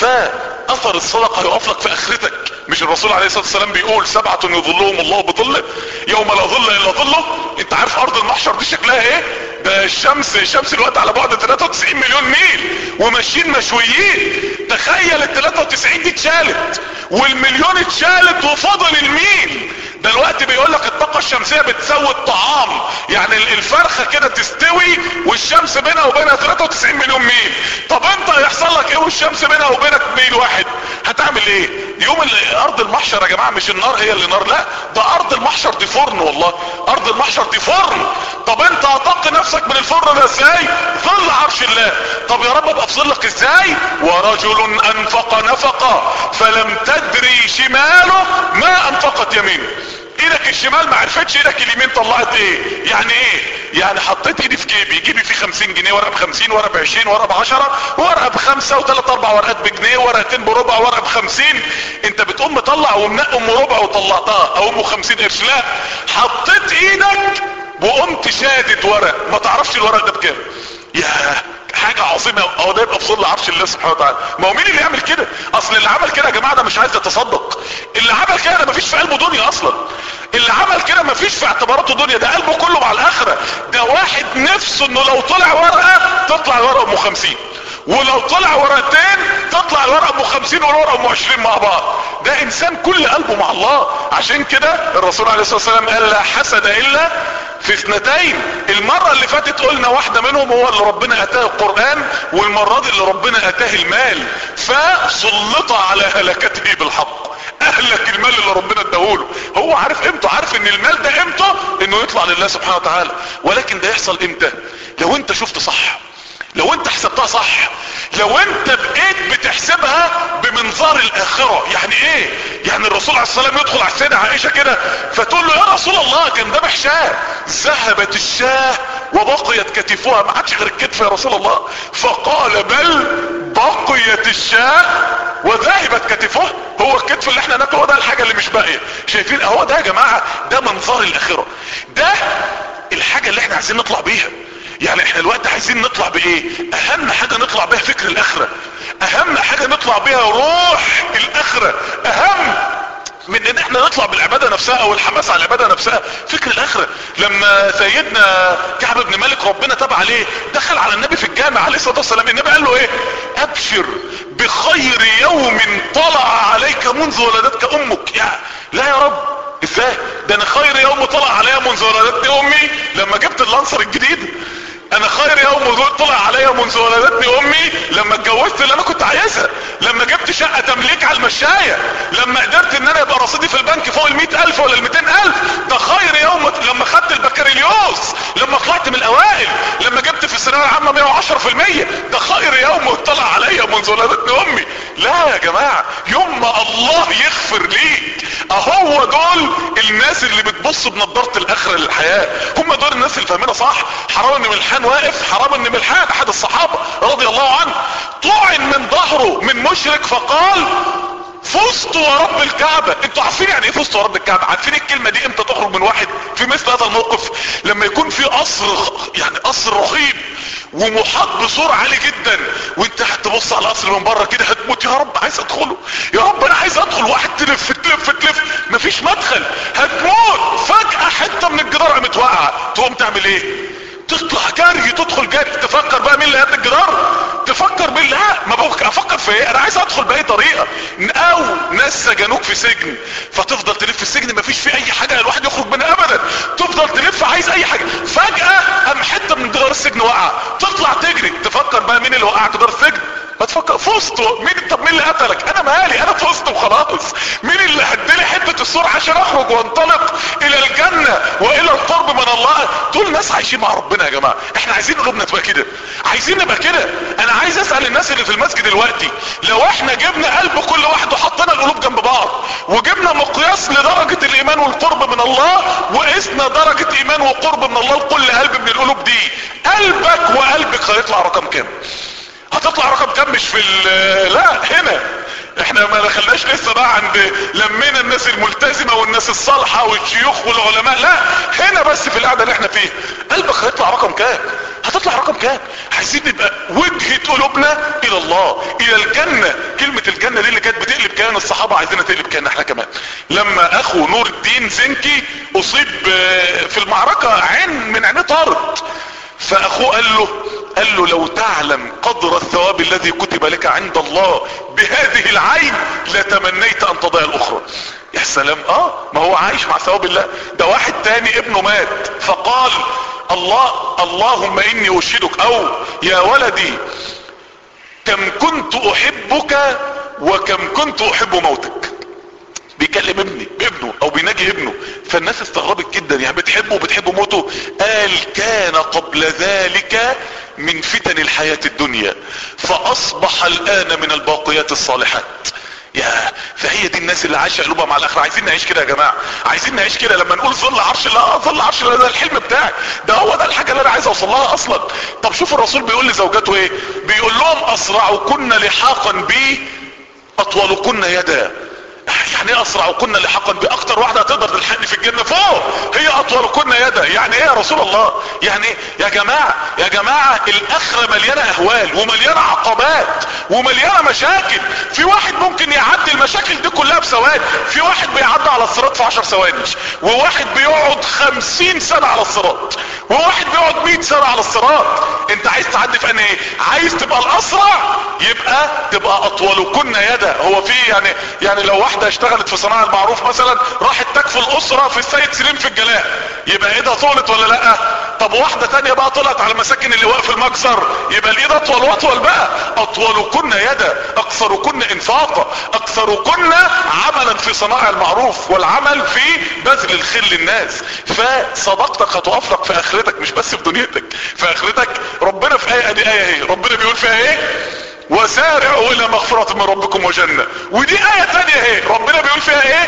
فاثر الصدقة يقف لك في اخرتك مش الرسول عليه الصلاة والسلام بيقول سبعة يظلهم الله بظله يوم لا ظل الا ظله انت عارف ارض المحشر دي شكلها ايه ده الشمس الشمس الوقت على بعد 93 مليون ميل وماشيين مشويين تخيل ال 93 دي اتشالت والمليون اتشالت وفضل الميل دلوقتي بيقول لك الطاقة الشمسية بتسوي الطعام يعني الفرخة كده تستوي والشمس بينها وبينها 93 مليون ميل طب انت هيحصل لك ايه والشمس بينها وبينك ميل واحد هتعمل ايه يوم اللي ارض المحشر يا جماعة مش النار هي اللي نار لا ده ارض المحشر دي فرن والله ارض المحشر دي فرن طب انت هتقي نفسك من الفرن ده ازاي ظل عرش الله طب يا رب ابقى في ظلك ازاي ورجل انفق نفقه فلم تدري شماله ما انفقت يمينه ايدك الشمال ما عرفتش ايدك اليمين طلعت ايه يعني ايه يعني حطيت ايدي في جيبي جيبي فيه 50 جنيه ورقه ب 50 ورقه ب 20 ورقه ب 10 ورقه بخمسه وثلاث اربع ورقات بجنيه ورقتين بربع ورقه ب 50 انت بتقوم مطلع ومنقي ام ربع وطلعتها او ام 50 قرش لا حطيت ايدك وقمت شادد ورق ما تعرفش الورق ده بكام يا حاجة عظيمة او ده يبقى في ظل عرش الله سبحانه وتعالى ما هو مين اللي يعمل كده اصل اللي عمل كده يا جماعة ده مش عايز يتصدق اللي عمل كده ده مفيش في قلبه دنيا اصلا اللي عمل كده مفيش في اعتباراته دنيا ده قلبه كله مع الاخرة ده واحد نفسه انه لو طلع ورقة تطلع الورقة ام 50 ولو طلع ورقتين تطلع الورقة ام 50 والورقة ام 20 مع بعض ده انسان كل قلبه مع الله عشان كده الرسول عليه الصلاة والسلام قال لا حسد الا في اثنتين المرة اللي فاتت قلنا واحدة منهم هو اللي ربنا اتاه القرآن والمرة دي اللي ربنا اتاه المال فسلط على هلكته بالحق اهلك المال اللي ربنا اداهوله هو عارف قيمته عارف ان المال ده قيمته انه يطلع لله سبحانه وتعالى ولكن ده يحصل امتى لو انت شفت صح لو انت حسبتها صح لو انت بقيت بتحسبها بمنظار الاخرة يعني ايه يعني الرسول عليه السلام يدخل على السيدة عائشة كده فتقول له يا رسول الله كان ذبح شاه ذهبت الشاه وبقيت كتفها ما عادش غير الكتف يا رسول الله فقال بل بقيت الشاه وذهبت كتفها هو الكتف اللي احنا ناكله ده الحاجة اللي مش باقية شايفين اهو ده يا جماعة ده منظار الاخرة ده الحاجة اللي احنا عايزين نطلع بيها يعني احنا الوقت عايزين نطلع بايه اهم حاجة نطلع بيها فكر الاخرة اهم حاجة نطلع بيها روح الاخرة اهم من ان احنا نطلع بالعبادة نفسها او الحماس على العبادة نفسها فكر الاخرة لما سيدنا كعب بن مالك ربنا تاب عليه دخل على النبي في الجامع عليه الصلاة والسلام النبي قال له ايه ابشر بخير يوم طلع عليك منذ ولدتك امك يا لا يا رب ازاي ده انا خير يوم طلع عليا منذ ولدتني امي لما جبت اللانسر الجديد انا خير يوم طلع عليا منذ ولدتني امي لما اتجوزت اللي انا كنت عايزها لما جبت شقة تمليك على المشاية لما قدرت ان انا يبقى رصيدي في البنك فوق المئة الف ولا المئتين الف ده خير يوم لما خدت البكالوريوس لما طلعت من الاوائل لما جبت في الثانوية العامة 110 في المية ده خير يوم طلع عليا منذ ولدتني امي لا يا جماعة يوم ما الله يغفر ليك اهو دول الناس اللي بتبص بنضارة الاخرة للحياة هم دول الناس اللي فاهمينها صح حرام ان ملحان واقف حرام ان ملحان احد الصحابة رضي الله عنه طعن من ظهره من مشرك فقال فزت ورب الكعبة انتوا عارفين يعني ايه فزت ورب الكعبة عارفين الكلمة دي امتى تخرج من واحد في مثل هذا الموقف لما يكون في قصر يعني قصر رهيب ومحاط بسور عالي جدا وانت هتبص على القصر من بره كده هتموت يا رب عايز ادخله يا رب انا عايز ادخل واحد تلف تلف تلف مفيش مدخل هتموت فجأة حتة من الجدار قامت واقعة تقوم تعمل ايه تطلع جري تدخل جري تفكر بقى مين اللي هات الجدار تفكر مين لا ما بفكر افكر في ايه انا عايز ادخل باي طريقه او ناس سجنوك في سجن فتفضل تلف في السجن مفيش فيه اي حاجه الواحد يخرج منها ابدا تفضل تلف عايز اي حاجه فجاه قام حته من جدار السجن وقع تطلع تجري تفكر بقى مين اللي وقع جدار السجن ما تفكر فزت مين طب مين اللي قتلك انا مالي انا فزت وخلاص مين اللي هدلي حته السور عشان اخرج وانطلق الى الجنه والى القرب من الله دول ناس عايشين مع ربنا يا جماعه احنا عايزين قلوبنا تبقى كده عايزين نبقى كده انا عايز اسال الناس اللي في المسجد دلوقتي لو احنا جبنا قلب كل واحد وحطينا القلوب جنب بعض وجبنا مقياس لدرجه الايمان والقرب من الله وقسنا درجه ايمان وقرب من الله لكل قلب من القلوب دي قلبك وقلبك هيطلع رقم كام هتطلع رقم كام مش في لا هنا احنا ما دخلناش لسه بقى عند لمينا الناس الملتزمة والناس الصالحة والشيوخ والعلماء لا هنا بس في القعدة اللي احنا فيها قلبك هيطلع رقم كام هتطلع رقم كام عايزين نبقى وجهة قلوبنا الى الله الى الجنة كلمة الجنة دي اللي كانت بتقلب كيان الصحابة عايزينها تقلب كيان احنا كمان لما اخو نور الدين زنكي اصيب في المعركة عين من عينيه طارت فاخوه قال له قال له لو تعلم قدر الثواب الذي كتب لك عند الله بهذه العين لتمنيت ان تضيع الاخرى يا سلام اه ما هو عايش مع ثواب الله ده واحد تاني ابنه مات فقال الله اللهم اني اشهدك او يا ولدي كم كنت احبك وكم كنت احب موتك بيكلم ابني ابنه او بيناجي ابنه فالناس استغربت جدا يعني بتحبه وبتحب موته قال كان قبل ذلك من فتن الحياة الدنيا فاصبح الان من الباقيات الصالحات يا فهي دي الناس اللي عايشه قلوبها مع الاخره عايزين نعيش كده يا جماعه عايزين نعيش كده لما نقول ظل عرش الله ظل عرش الله ده الحلم بتاعي ده هو ده الحاجه اللي انا عايز اوصل لها اصلا طب شوف الرسول بيقول لزوجاته ايه بيقول لهم اسرعكن لحاقا بي اطولكن يدا يعني ايه اسرعكن لحقا باكتر واحده هتقدر تلحقني في الجنه فوق هي اطولكن يدا يعني ايه يا رسول الله يعني ايه يا جماعه يا جماعه الاخره مليانه اهوال ومليانه عقبات ومليانه مشاكل في واحد ممكن يعدي المشاكل دي كلها بثواني في واحد بيعدي على الصراط في 10 ثواني وواحد بيقعد 50 سنه على الصراط وواحد بيقعد 100 سنه على الصراط انت عايز تعدي في انهي عايز تبقى الاسرع يبقى تبقى اطولكن يدا هو في يعني يعني لو واحده اشتغلت في صناعه المعروف مثلا راحت تكفي الاسره في السيد سليم في الجلاء يبقى ايدها طولت ولا لا طب واحده تانية بقى طلعت على المساكن اللي واقف المجزر يبقى الايد اطول واطول بقى اطولكن يدا اكثركن انفاقا اكثركن عملا في صناعه المعروف والعمل في بذل الخير للناس فصداقتك هتقف لك في اخرتك مش بس في دنيتك في اخرتك ربنا في ايه دي ايه اهي ربنا بيقول فيها ايه وسارعوا الى مغفرة من ربكم وجنة ودي اية تانية اهي ربنا بيقول فيها ايه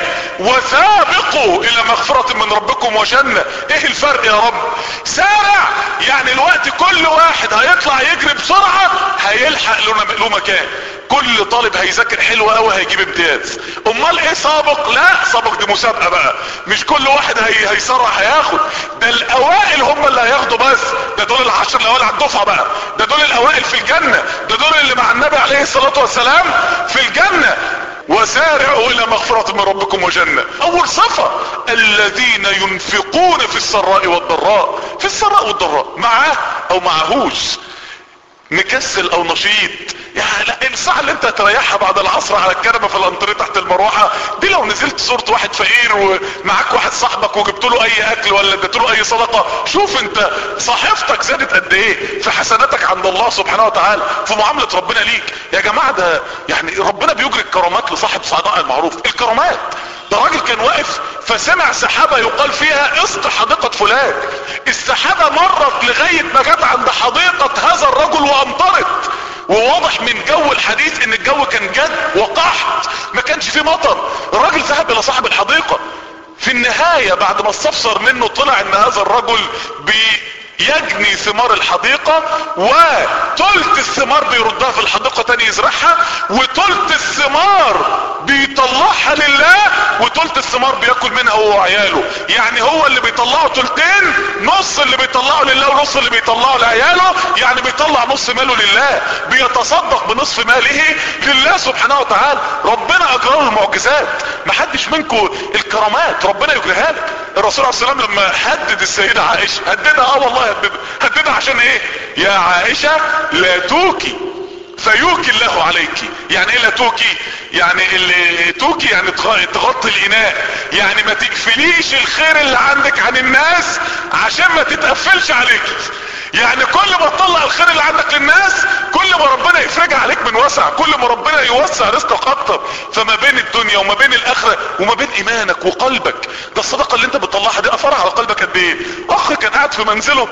وسابقوا الى مغفرة من ربكم وجنة ايه الفرق يا رب سارع يعني الوقت كل واحد هيطلع يجري بسرعة هيلحق له مكان كل طالب هيذاكر حلو قوي هيجيب امتياز امال ايه سابق لا سابق دي مسابقة بقى مش كل واحد هي هيسرع هياخد ده الاوائل هم اللي هياخدوا بس ده دول العشر الاوائل على الدفعة بقى ده دول الاوائل في الجنة ده دول اللي مع النبي عليه الصلاة والسلام في الجنة وسارعوا الى مغفرة من ربكم وجنة اول صفة الذين ينفقون في السراء والضراء في السراء والضراء معاه او معهوش مكسل او نشيط يعني لا الساعة اللي انت هتريحها بعد العصر على الكنبة في الانتريه تحت المروحة دي لو نزلت صورة واحد فقير ومعاك واحد صاحبك وجبت له اي اكل ولا اديت له اي صدقة شوف انت صحيفتك زادت قد ايه في حسناتك عند الله سبحانه وتعالى في معاملة ربنا ليك يا جماعة ده يعني ربنا بيجري الكرامات لصاحب صناع المعروف الكرامات ده راجل كان واقف فسمع سحابة يقال فيها اسق حديقة فلان السحابة مرت لغاية ما جت عند حديقة هذا الرجل وامطرت وواضح من جو الحديث ان الجو كان جد وقحط ما كانش فيه مطر الراجل ذهب الى صاحب الحديقة في النهاية بعد ما استفسر منه طلع ان هذا الرجل بي يجني ثمار الحديقة وتلت الثمار بيردها في الحديقة تاني يزرعها وتلت الثمار بيطلعها لله وتلت الثمار بياكل منها هو وعياله يعني هو اللي بيطلعه تلتين نص اللي بيطلعه لله ونص اللي بيطلعه لعياله يعني بيطلع نص ماله لله بيتصدق بنصف ماله لله سبحانه وتعالى ربنا اجرى له المعجزات محدش منكم الكرامات ربنا يجريها لك الرسول عليه السلام لما هدد السيدة عائشة هددها اه والله هددها هددها عشان ايه يا عائشة لا توكي فيوكي الله عليك يعني ايه لا توكي يعني اللي توكي يعني تغطي الاناء يعني ما تقفليش الخير اللي عندك عن الناس عشان ما تتقفلش عليك يعني كل ما تطلع الخير اللي عندك للناس كل ما ربنا يفرجها عليك من وسع كل ما ربنا يوسع رزقك اكتر فما بين الدنيا وما بين الاخرة وما بين ايمانك وقلبك ده الصدقة اللي انت بتطلعها دي اثرها على قلبك قد ايه اخ كان قاعد في منزله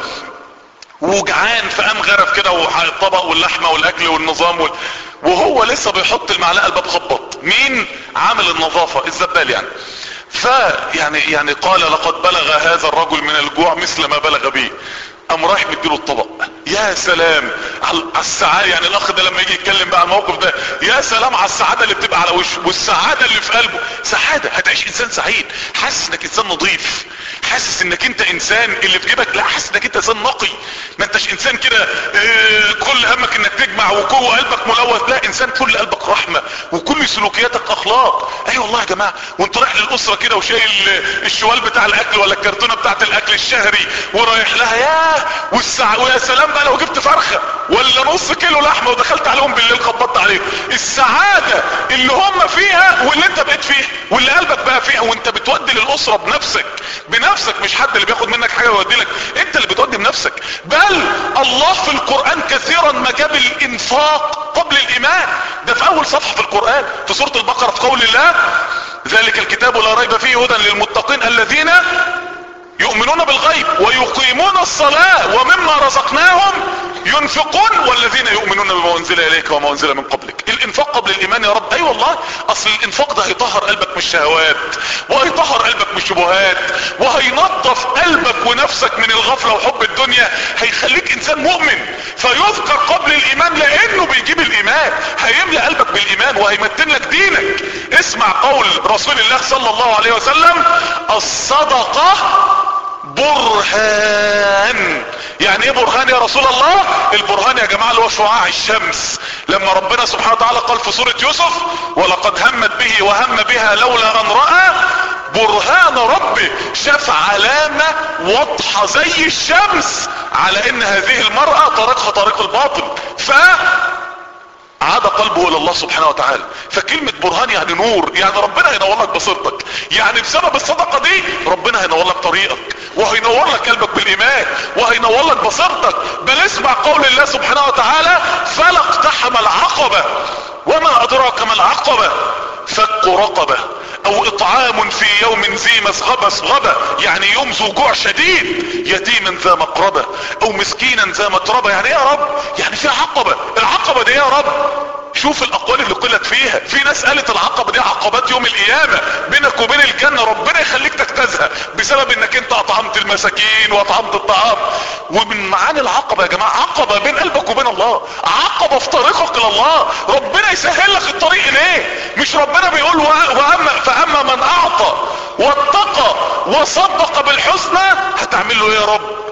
وجعان فقام غرف كده والطبق واللحمة والاكل والنظام وال... وهو لسه بيحط المعلقة الباب خبط مين عامل النظافة الزبال يعني فيعني يعني قال لقد بلغ هذا الرجل من الجوع مثل ما بلغ به قام رايح مديله الطبق يا سلام على السعادة يعني الاخ ده لما يجي يتكلم بقى على الموقف ده يا سلام على السعادة اللي بتبقى على وشه والسعادة اللي في قلبه سعادة هتعيش انسان سعيد حاسس انك انسان نظيف حاسس انك انت انسان اللي في جيبك لا حاسس انك انت انسان نقي ما انتش انسان كده اه كل همك انك تجمع وجوه قلبك ملوث لا انسان كل قلبك رحمة وكل سلوكياتك اخلاق اي أيوة والله يا جماعة وانت رايح للاسرة كده وشايل الشوال بتاع الاكل ولا الكرتونة بتاعت الاكل الشهري ورايح لها ياه والسع... ويا سلام بقى لو جبت فرخة ولا نص كيلو لحمة ودخلت عليهم بالليل خبطت عليهم السعادة السعادة اللي هم فيها واللي انت بقيت فيها واللي قلبك بقى فيها وانت بتودي للاسرة بنفسك بنفسك مش حد اللي بياخد منك حاجة ويودي لك انت اللي بتودي بنفسك بل الله في القرآن كثيرا ما جاب الانفاق قبل الايمان ده في اول صفحة في القرآن في سورة البقرة في قول الله ذلك الكتاب لا ريب فيه هدى للمتقين الذين يؤمنون بالغيب ويقيمون الصلاة ومما رزقناهم ينفقون والذين يؤمنون بما انزل اليك وما انزل من قبلك الانفاق قبل الايمان يا رب اي أيوة والله اصل الانفاق ده هيطهر قلبك من الشهوات وهيطهر قلبك من الشبهات وهينظف قلبك ونفسك من الغفلة وحب الدنيا هيخليك انسان مؤمن فيذكر قبل الايمان لانه بيجيب الايمان هيملى قلبك بالايمان وهيمتن لك دينك اسمع قول رسول الله صلى الله عليه وسلم الصدقة برهان يعني ايه برهان يا رسول الله البرهان يا جماعة اللي هو شعاع الشمس لما ربنا سبحانه وتعالى قال في سورة يوسف ولقد همت به وهم بها لولا ان رأى برهان ربه شاف علامة واضحة زي الشمس على ان هذه المرأة طريقها طريق الباطل ف عاد قلبه الى الله سبحانه وتعالى فكلمة برهان يعني نور يعني ربنا هينور لك بصيرتك يعني بسبب الصدقة دي ربنا هينور لك طريقك وهينور لك قلبك بالايمان وهينور لك بصيرتك بل اسمع قول الله سبحانه وتعالى فلا اقتحم العقبة وما ادراك ما العقبة فك رقبة او اطعام في يوم ذي مسغبة صغبة يعني يوم ذو جوع شديد يتيما ذا مقربة او مسكينا ذا متربة يعني ايه يا رب يعني في عقبة العقبة دي يا رب شوف الاقوال اللي قلت فيها في ناس قالت العقبة دي عقبات يوم القيامة بينك وبين الجنة ربنا يخليك تجتازها بسبب انك انت اطعمت المساكين واطعمت الطعام ومن معاني العقبة يا جماعة عقبة بين قلبك وبين الله عقبة في طريقك الى الله ربنا يسهل لك الطريق ليه مش ربنا بيقول واما فاما من اعطى واتقى وصدق بالحسنى هتعمل له ايه يا رب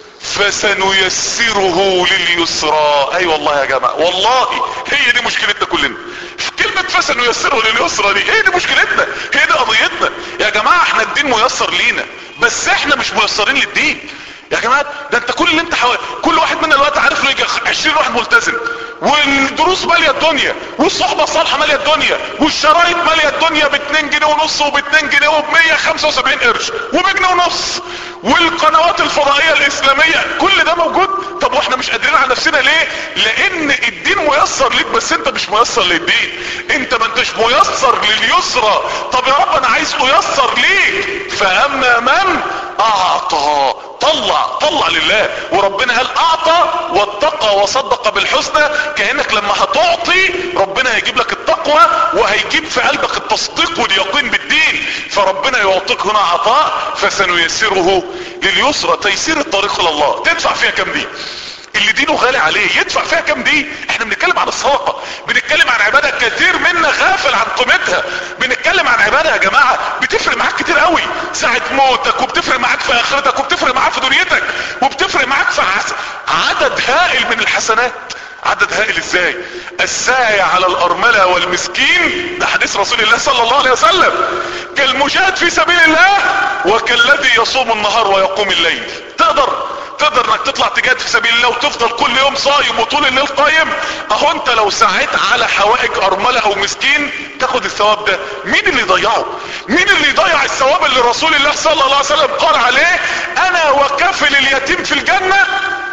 فسنيسره لليسرى اي أيوة والله يا جماعة والله هي دي مشكلتنا كلنا كلمة فسنيسره لليسرى دي هي دي مشكلتنا هي دي قضيتنا يا جماعة احنا الدين ميسر لينا بس احنا مش ميسرين للدين يا جماعة ده انت كل اللي انت حوالي كل واحد منا الوقت عارف له يجي 20 واحد ملتزم والدروس مالية الدنيا والصحبة الصالحة مالية الدنيا والشرايط مالية الدنيا ب 2 جنيه ونص وب 2 جنيه وب 175 قرش وبجنيه ونص والقنوات الفضائية الاسلامية كل ده موجود طب واحنا مش قادرين على نفسنا ليه لان الدين ميسر ليك بس انت مش ميسر للدين انت ما انتش ميسر لليسرى طب يا رب انا عايز ايسر ليك فاما من اعطى طلع طلع لله وربنا قال اعطى واتقى وصدق بالحسنى كأنك لما هتعطي ربنا هيجيب لك التقوى وهيجيب في قلبك التصديق واليقين بالدين فربنا يعطيك هنا عطاء فسنيسره لليسرى تيسير الطريق لله تدفع فيها كم دي اللي دينه غالي عليه يدفع فيها كم دي احنا بنتكلم عن الصدقة بنتكلم عن عبادة كثير منا غافل عن قيمتها بنتكلم عن عبادة يا جماعة بتفرق معاك كتير قوي ساعة موتك وبتفرق معاك في اخرتك وبتفرق معاك في دنيتك وبتفرق معاك في عدد هائل من الحسنات عدد هائل ازاي الساعي على الارملة والمسكين ده حديث رسول الله صلى الله عليه وسلم كالمجاهد في سبيل الله وكالذي يصوم النهار ويقوم الليل تقدر تقدر انك تطلع تجاهد في سبيل الله وتفضل كل يوم صايم وطول الليل قايم اهو انت لو ساعدت على حوائج ارملة او مسكين تاخد الثواب ده مين اللي يضيعه مين اللي يضيع الثواب اللي رسول الله صلى الله عليه وسلم قال عليه انا وكفل اليتيم في الجنة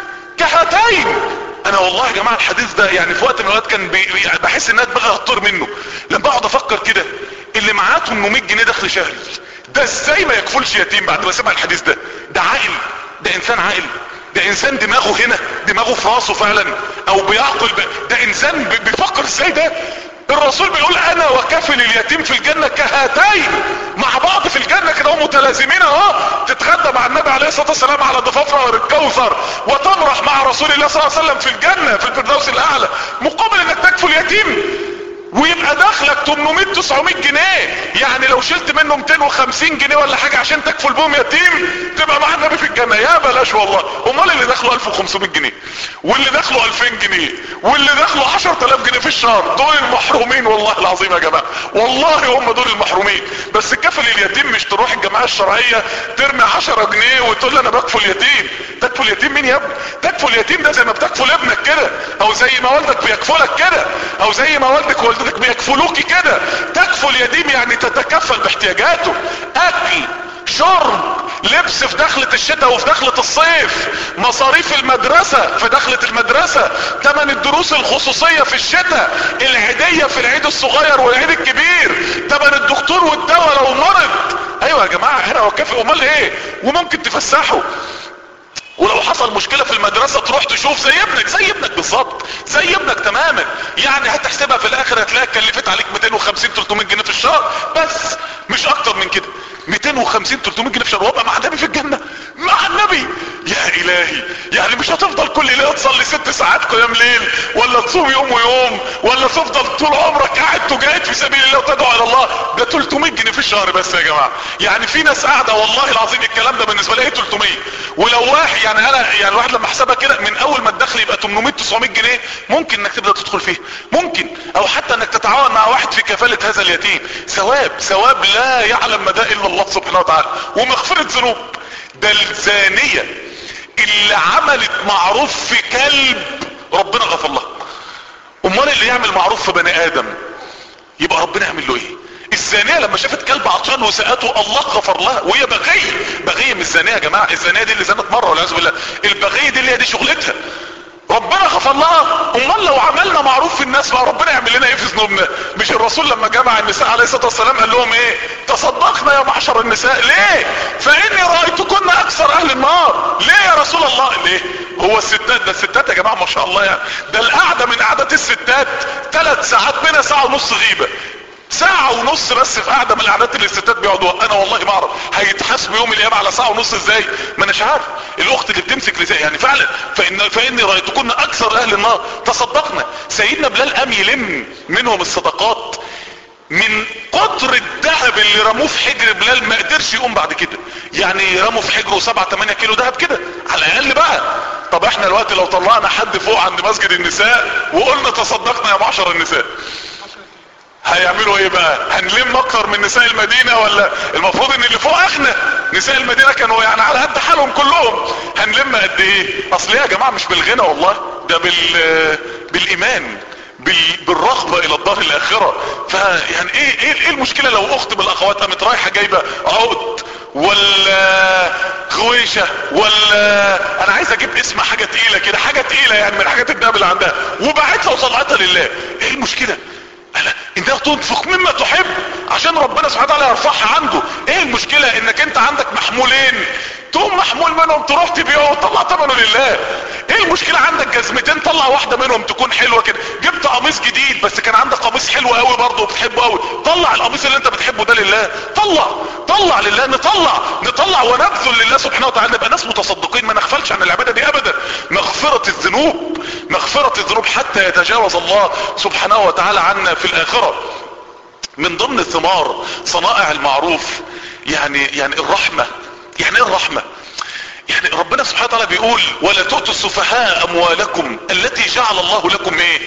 كهاتين انا والله يا جماعة الحديث ده يعني في وقت من الاوقات كان بي يعني بحس انها دماغي هتطير منه لما اقعد افكر كده اللي معاه 800 جنيه دخل شهري ده ازاي ما يكفلش يتيم بعد ما سمع الحديث ده ده عاقل ده انسان عاقل ده انسان دماغه هنا دماغه في راسه فعلا او بيعقل ده انسان بيفكر ازاي ده الرسول بيقول انا وكفل اليتيم في الجنة كهاتين مع بعض في الجنة كده هم متلازمين اهو تتغدى مع النبي عليه الصلاة والسلام على ضفاف نهر الكوثر وتمرح مع رسول الله صلى الله عليه وسلم في الجنة في الفردوس الاعلى مقابل انك تكفل يتيم ويبقى دخلك 800 900 جنيه يعني لو شلت منه 250 جنيه ولا حاجة عشان تكفل بهم يتيم تبقى مع النبي في الجنة يا بلاش والله امال اللي دخله 1500 جنيه واللي دخله 2000 جنيه واللي دخله 10000 جنيه في الشهر دول المحرومين والله العظيم يا جماعة والله هم دول المحرومين بس كفل اليتيم مش تروح الجماعة الشرعية ترمي 10 جنيه وتقول لي انا بكفل يتيم تكفل يتيم مين يا ابني تكفل يتيم ده زي ما بتكفل ابنك كده او زي ما والدك بيكفلك كده او زي ما والدك والدتك بيكفلوكي كده تكفل يتيم يعني تتكفل باحتياجاته اكل شرب لبس في دخلة الشتاء وفي دخلة الصيف مصاريف المدرسة في دخلة المدرسة تمن الدروس الخصوصية في الشتاء الهدية في العيد الصغير والعيد الكبير تمن الدكتور والدواء لو مرض ايوه يا جماعة هنا وكافئ امال ايه وممكن تفسحوا ولو حصل مشكلة في المدرسة تروح تشوف زي ابنك زي ابنك بالظبط زي ابنك تماما يعني هتحسبها في الاخر هتلاقيها كلفت عليك 250 300 جنيه في الشهر بس مش اكتر من كده 250 300 جنيه في الشهر وابقى مع النبي في الجنة مع النبي يا الهي يعني مش هتفضل كل ليلة تصلي ست ساعات قيام ليل ولا تصوم يوم ويوم ولا تفضل طول عمرك قاعد تجاهد في سبيل الله وتدعو الى الله ده 300 جنيه في الشهر بس يا جماعة يعني في ناس قاعدة والله العظيم الكلام ده بالنسبة لي 300 ولو واحد يعني انا يعني الواحد لما حسبها كده من اول ما الدخل يبقى 800 900 جنيه ممكن انك تبدا تدخل فيه ممكن او حتى انك تتعاون مع واحد في كفالة هذا اليتيم ثواب ثواب لا يعلم مدى الا الله سبحانه وتعالى ومغفرة ذنوب ده الزانية اللي عملت معروف في كلب ربنا غفر لها امال اللي يعمل معروف في بني ادم يبقى ربنا يعمل له ايه الزانية لما شافت كلب عطشان وسقته الله غفر لها وهي بغية بغية مش زانية يا جماعة الزانية دي اللي زانت مرة والعياذ بالله البغية دي اللي هي دي شغلتها ربنا غفر لها امال لو عملنا معروف في الناس بقى ربنا يعمل لنا ايه في ذنوبنا مش الرسول لما جمع النساء عليه الصلاه والسلام قال لهم ايه تصدقنا يا معشر النساء ليه فاني رايتكن اكثر اهل النار ليه يا رسول الله ليه هو الستات ده الستات يا جماعه ما شاء الله يعني ده القعده من قعدات الستات ثلاث ساعات منها ساعه ونص غيبه ساعة ونص بس في قعدة من القعدات اللي الستات بيقعدوها انا والله ما اعرف هيتحاسبوا يوم القيامة على ساعة ونص ازاي ما اناش عارف الاخت اللي بتمسك لسان يعني فعلا فإن فاني رايتكن اكثر اهل النار تصدقنا سيدنا بلال قام يلم منهم الصدقات من قطر الذهب اللي رموه في حجر بلال ما قدرش يقوم بعد كده يعني رموا في حجره 7 8 كيلو ذهب كده على الاقل بقى طب احنا دلوقتي لو طلعنا حد فوق عند مسجد النساء وقلنا تصدقنا يا معشر النساء هيعملوا ايه بقى هنلم اكتر من نساء المدينة ولا المفروض ان اللي فوق اغنى نساء المدينة كانوا يعني على قد حالهم كلهم هنلم قد ايه اصل يا جماعة مش بالغنى والله ده بال بالايمان بال... بالرغبة الى الدار الاخرة فيعني ايه ايه ايه المشكلة لو اخت من الاخوات قامت رايحة جايبة عقد ولا غويشة ولا انا عايز اجيب اسم حاجة تقيلة كده حاجة تقيلة يعني من الحاجات الدهب اللي عندها وبعتها وطلعتها لله ايه المشكلة ألا انها تنفق مما تحب عشان ربنا سبحانه وتعالى يرفعها عنده ايه المشكلة انك انت عندك محمولين تقوم محمول منهم تروح تبيعه وتطلع ثمنه لله ايه المشكلة عندك جزمتين طلع واحدة منهم تكون حلوة كده جبت قميص جديد بس كان عندك قميص حلو قوي برضه وبتحبه قوي طلع القميص اللي انت بتحبه ده لله طلع طلع لله نطلع نطلع ونبذل لله سبحانه وتعالى نبقى ناس متصدقين ما نغفلش عن العبادة دي ابدا مغفرة الذنوب مغفرة الذنوب حتى يتجاوز الله سبحانه وتعالى عنا في الاخرة من ضمن الثمار صنائع المعروف يعني يعني الرحمة يعني ايه الرحمة يعني ربنا سبحانه وتعالى بيقول ولا تؤتوا السفهاء اموالكم التي جعل الله لكم ايه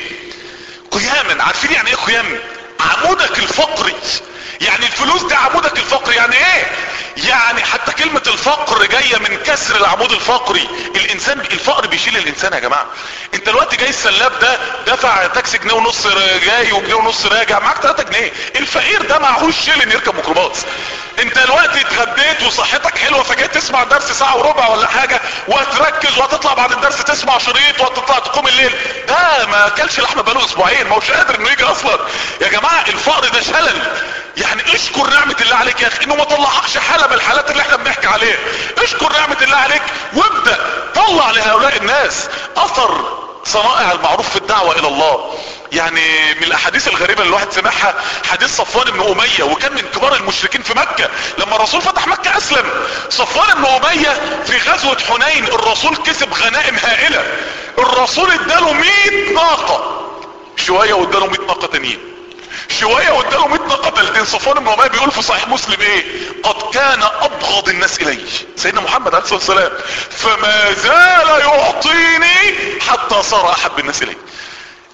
قياما عارفين يعني ايه قيام عمودك الفقري يعني الفلوس دي عمودك الفقري يعني ايه يعني حتى كلمة الفقر جاية من كسر العمود الفقري الانسان الفقر بيشيل الانسان يا جماعة انت الوقت جاي السلاب ده دفع تاكسي جنيه ونص جاي وجنيه ونص راجع معاك 3 جنيه الفقير ده معهوش شيلن يركب ميكروباص انت الوقت اتغديت وصحتك حلوة فجاي تسمع درس ساعة وربع ولا حاجة وهتركز وهتطلع بعد الدرس تسمع شريط وهتطلع تقوم الليل ده ما اكلش لحمة بقاله اسبوعين ما هوش قادر انه يجي اصلا يا جماعة الفقر ده شلل يعني اشكر نعمة الله عليك يا اخي انه ما طلعكش حالة من الحالات اللي احنا بنحكي عليها اشكر نعمة الله عليك وابدأ طلع لهؤلاء الناس اثر صنائع المعروف في الدعوة الى الله يعني من الاحاديث الغريبة اللي الواحد سمعها حديث صفوان بن امية وكان من كبار المشركين في مكة لما الرسول فتح مكة اسلم صفوان بن امية في غزوة حنين الرسول كسب غنائم هائلة الرسول اداله 100 ناقة شوية واداله 100 ناقة تانيين شوية واداله 100 ناقة تالتين صفوان بن امية بيقول في صحيح مسلم ايه قد كان ابغض الناس الي سيدنا محمد عليه الصلاة والسلام فما زال يعطيني حتى صار احب الناس الي نحب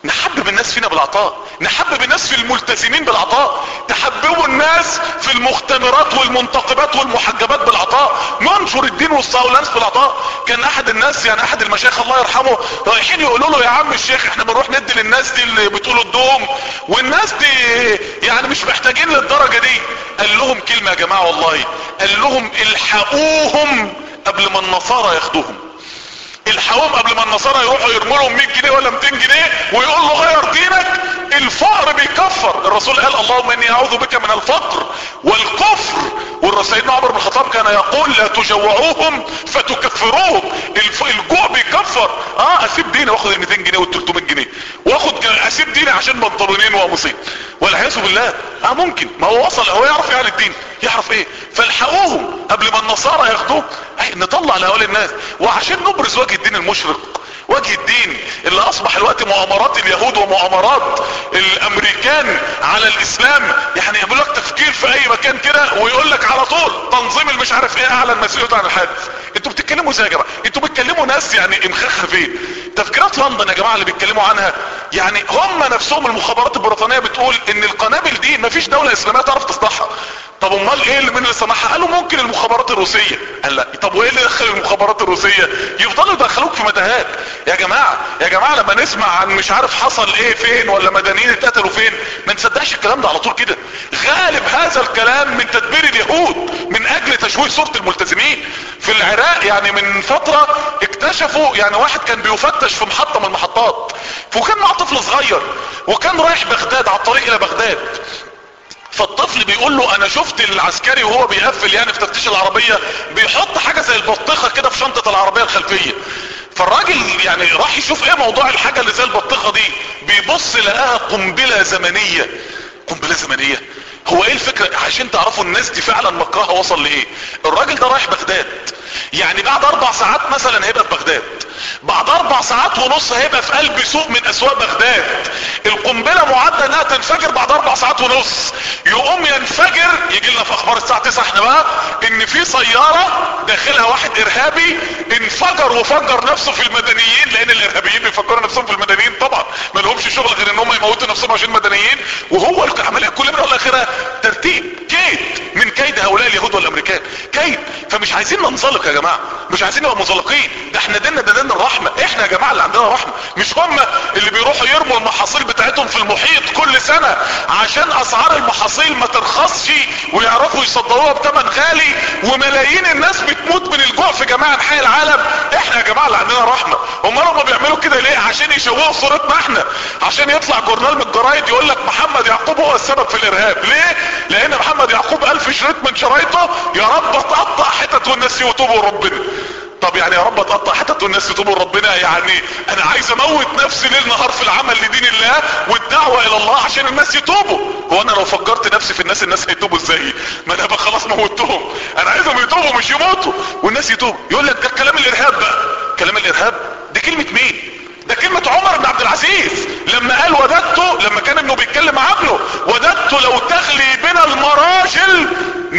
نحبب الناس فينا بالعطاء نحبب الناس في الملتزمين بالعطاء تحببوا الناس في المختمرات والمنتقبات والمحجبات بالعطاء ننشر الدين والصولانس بالعطاء كان احد الناس يعني احد المشايخ الله يرحمه رايحين يقولوا له يا عم الشيخ احنا بنروح ندي للناس دي اللي بتقولوا الدوم والناس دي يعني مش محتاجين للدرجة دي قال لهم كلمة يا جماعة والله قال لهم الحقوهم قبل ما النصارى ياخدوهم الحقوهم قبل ما النصارى يروحوا يرموا لهم 100 جنيه ولا 200 جنيه ويقول له غير دينك الفقر بيكفر الرسول قال اللهم اني اعوذ بك من الفقر والكفر والسيدنا عمر بن الخطاب كان يقول لا تجوعوهم فتكفروهم الف... الجوع بيكفر اه اسيب ديني واخد ال 200 جنيه وال 300 جنيه واخد اسيب ديني عشان بنطلونين وقميصين والعياذ بالله اه ممكن ما هو وصل هو يعرف يعني الدين يعرف ايه فالحقوهم قبل ما النصارى ياخدوه نطلع لهؤلاء الناس وعشان نبرز وجه الدين المشرق وجه الدين اللي اصبح الوقت مؤامرات اليهود ومؤامرات الامريكان على الاسلام يعني يعمل لك تفكير في اي مكان كده ويقول لك على طول تنظيم اللي مش عارف ايه اعلن مسؤوليته عن الحادث انتوا بتتكلموا ازاي يا جماعه انتوا بتكلموا ناس يعني امخاخها فين تفكيرات لندن يا جماعه اللي بيتكلموا عنها يعني هم نفسهم المخابرات البريطانيه بتقول ان القنابل دي مفيش دوله اسلاميه تعرف تصنعها طب امال ايه اللي من اللي صنعها قالوا ممكن المخابرات الروسيه قال لا طب وايه اللي دخل المخابرات الروسيه يفضلوا يدخلوك في متاهات يا جماعه يا جماعه لما نسمع عن مش عارف حصل ايه فين ولا مدنيين اتقتلوا فين ما نصدقش الكلام ده على طول كده غالب هذا الكلام من تدبير اليهود من اجل تشويه صوره الملتزمين في العراق يعني من فتره اكتشفوا يعني واحد كان بيفتش في محطه من المحطات وكان معاه طفل صغير وكان رايح بغداد على الطريق الى بغداد فالطفل بيقول له انا شفت العسكري وهو بيقفل يعني في تفتيش العربية بيحط حاجة زي البطيخة كده في شنطة العربية الخلفية فالراجل يعني راح يشوف ايه موضوع الحاجة اللي زي البطيخة دي بيبص لقاها قنبلة زمنية قنبلة زمنية هو ايه الفكرة عشان تعرفوا الناس دي فعلا مكرها وصل لايه الراجل ده رايح بغداد يعني بعد اربع ساعات مثلا هيبقى في بغداد بعد اربع ساعات ونص هيبقى في قلب سوق من اسواق بغداد القنبله معده انها تنفجر بعد اربع ساعات ونص يقوم ينفجر يجي لنا في اخبار الساعه 9 احنا بقى ان في سياره داخلها واحد ارهابي انفجر وفجر نفسه في المدنيين لان الارهابيين بيفجروا نفسهم في المدنيين طبعا ما لهمش شغل غير ان هم يموتوا نفسهم عشان المدنيين وهو العمليه كل من الاخره ترتيب كيد من كيد هؤلاء اليهود والامريكان كيد فمش عايزين ننزلق يا جماعه مش عايزين نبقى منزلقين ده احنا ديننا ده دين الرحمه احنا يا جماعه اللي عندنا رحمه مش هم اللي بيروحوا يرموا المحاصيل بتاعتهم في المحيط كل سنه عشان اسعار المحاصيل ما ترخصش ويعرفوا يصدروها بثمن غالي وملايين الناس بتموت من الجوع في جميع انحاء العالم احنا يا جماعه اللي عندنا رحمه امال هم بيعملوا كده ليه عشان يشوهوا صورتنا احنا عشان يطلع جورنال من الجرايد يقول لك محمد يعقوب هو السبب في الارهاب ليه لان محمد يعقوب الف شريط من شرايطه يا رب تقطع حتت والناس يتوبوا ربنا طب يعني يا رب تقطع حتت والناس يتوبوا ربنا يعني انا عايز اموت نفسي ليل نهار في العمل لدين الله والدعوة الى الله عشان الناس يتوبوا هو انا لو فكرت نفسي في الناس الناس هيتوبوا ازاي ما انا بقى خلاص موتهم انا عايزهم يتوبوا مش يموتوا والناس يتوبوا يقول لك ده كلام الارهاب بقى كلام الارهاب دي كلمة مين ده كلمة عمر بن عبد العزيز لما قال وددت لما كان ابنه بيتكلم مع ابنه وددت لو تغلي بنا المراجل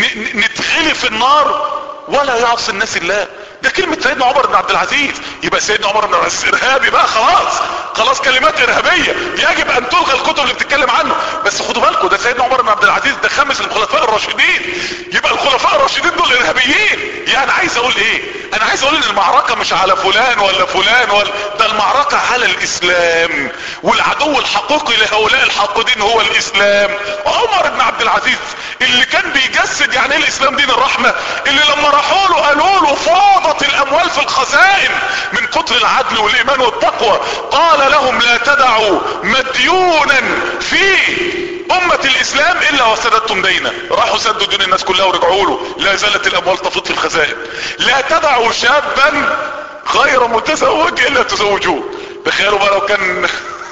نتغلي في النار ولا يعصي الناس الله ده كلمة سيدنا عمر بن عبد العزيز يبقى سيدنا عمر بن عبد العزيز ارهابي بقى خلاص خلاص كلمات ارهابية يجب ان تلغى الكتب اللي بتتكلم عنه بس خدوا بالكم ده سيدنا عمر بن عبد العزيز ده خامس الخلفاء الراشدين يبقى الخلفاء الراشدين دول ارهابيين يعني عايز اقول ايه انا عايز اقول ان المعركة مش على فلان ولا فلان ولا ده المعركة على الاسلام والعدو الحقيقي لهؤلاء الحاقدين هو الاسلام عمر بن عبد العزيز اللي كان بيجسد يعني ايه الاسلام دين الرحمة اللي لما راحوا له قالوا له فاضت الاموال في الخزائن من كتر العدل والايمان والتقوى قال لهم لا تدعوا مديونا في امة الاسلام الا وسددتم دينا راحوا سدوا دين الناس كلها ورجعوا له لا زالت الاموال تفيض في الخزائن لا تدعوا شابا غير متزوج الا تزوجوه تخيلوا بقى لو كان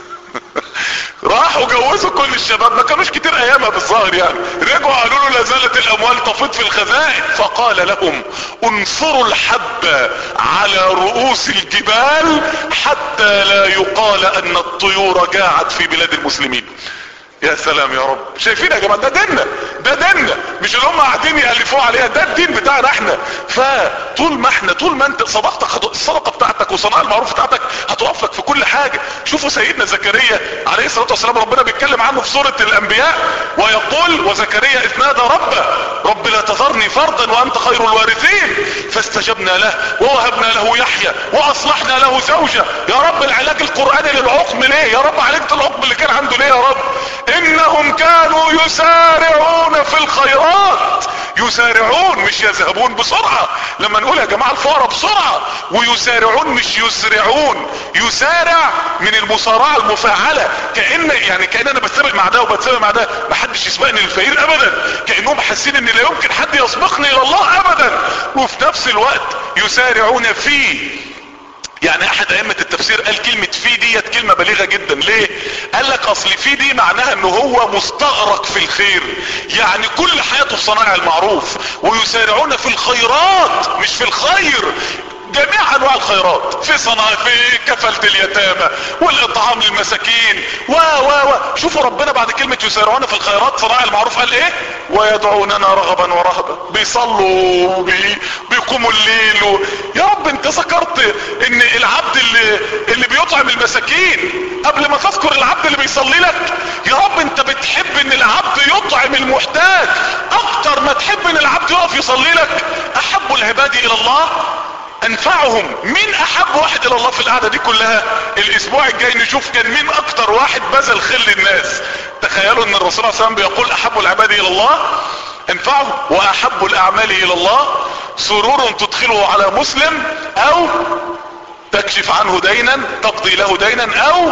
راحوا جوزوا كل الشباب ما كانوش كتير ايامها بالظاهر يعني رجعوا قالوا له لا زالت الاموال تفيض في الخزائن فقال لهم انصروا الحب على رؤوس الجبال حتى لا يقال ان الطيور جاعت في بلاد المسلمين يا سلام يا رب شايفين يا جماعه ده ديننا ده ديننا مش اللي هم قاعدين يالفوه عليها ده الدين بتاعنا احنا فطول ما احنا طول ما انت صدقتك هت- الصدقه بتاعتك وصناعه المعروف بتاعتك هتقف لك في كل حاجه شوفوا سيدنا زكريا عليه الصلاه والسلام ربنا بيتكلم عنه في سوره الانبياء ويقول وزكريا اذ نادى ربه رب لا تذرني فردا وانت خير الوارثين فاستجبنا له ووهبنا له يحيى واصلحنا له زوجه يا رب العلاج القراني للعقم ليه يا رب عالجت العقم اللي كان عنده ليه يا رب انهم كانوا يسارعون في الخيرات يسارعون مش يذهبون بسرعة لما نقول يا جماعة الفقراء بسرعة ويسارعون مش يسرعون يسارع من المصارعة المفاعلة كأن يعني كأن انا بتسابق مع ده وبتسابق مع ده محدش يسبقني للفقير ابدا كأنهم حاسين ان لا يمكن حد يسبقني الى الله ابدا وفي نفس الوقت يسارعون فيه يعني احد ائمة التفسير قال كلمة في ديت كلمة بليغة جدا ليه قال لك اصل في دي معناها ان هو مستغرق في الخير يعني كل حياته في صنايع المعروف ويسارعون في الخيرات مش في الخير جميع انواع الخيرات في صناعة في كفلة اليتامى والاطعام للمساكين و و و شوفوا ربنا بعد كلمة يسارعون في الخيرات صناع المعروف قال ايه ويدعوننا رغبا ورهبا بيصلوا بي بيقوموا الليل و... يا رب انت ذكرت ان العبد اللي اللي بيطعم المساكين قبل ما تذكر العبد اللي بيصلي لك يا رب انت بتحب ان العبد يطعم المحتاج اكتر ما تحب ان العبد يقف يصلي لك احب العباد الى الله انفعهم مين احب واحد الى الله في القعدة دي كلها الاسبوع الجاي نشوف كان مين اكتر واحد بذل خل الناس تخيلوا ان الرسول صلى الله عليه وسلم بيقول احب العباد الى الله انفعهم واحب الاعمال الى الله سرور تدخله على مسلم او تكشف عنه دينا تقضي له دينا او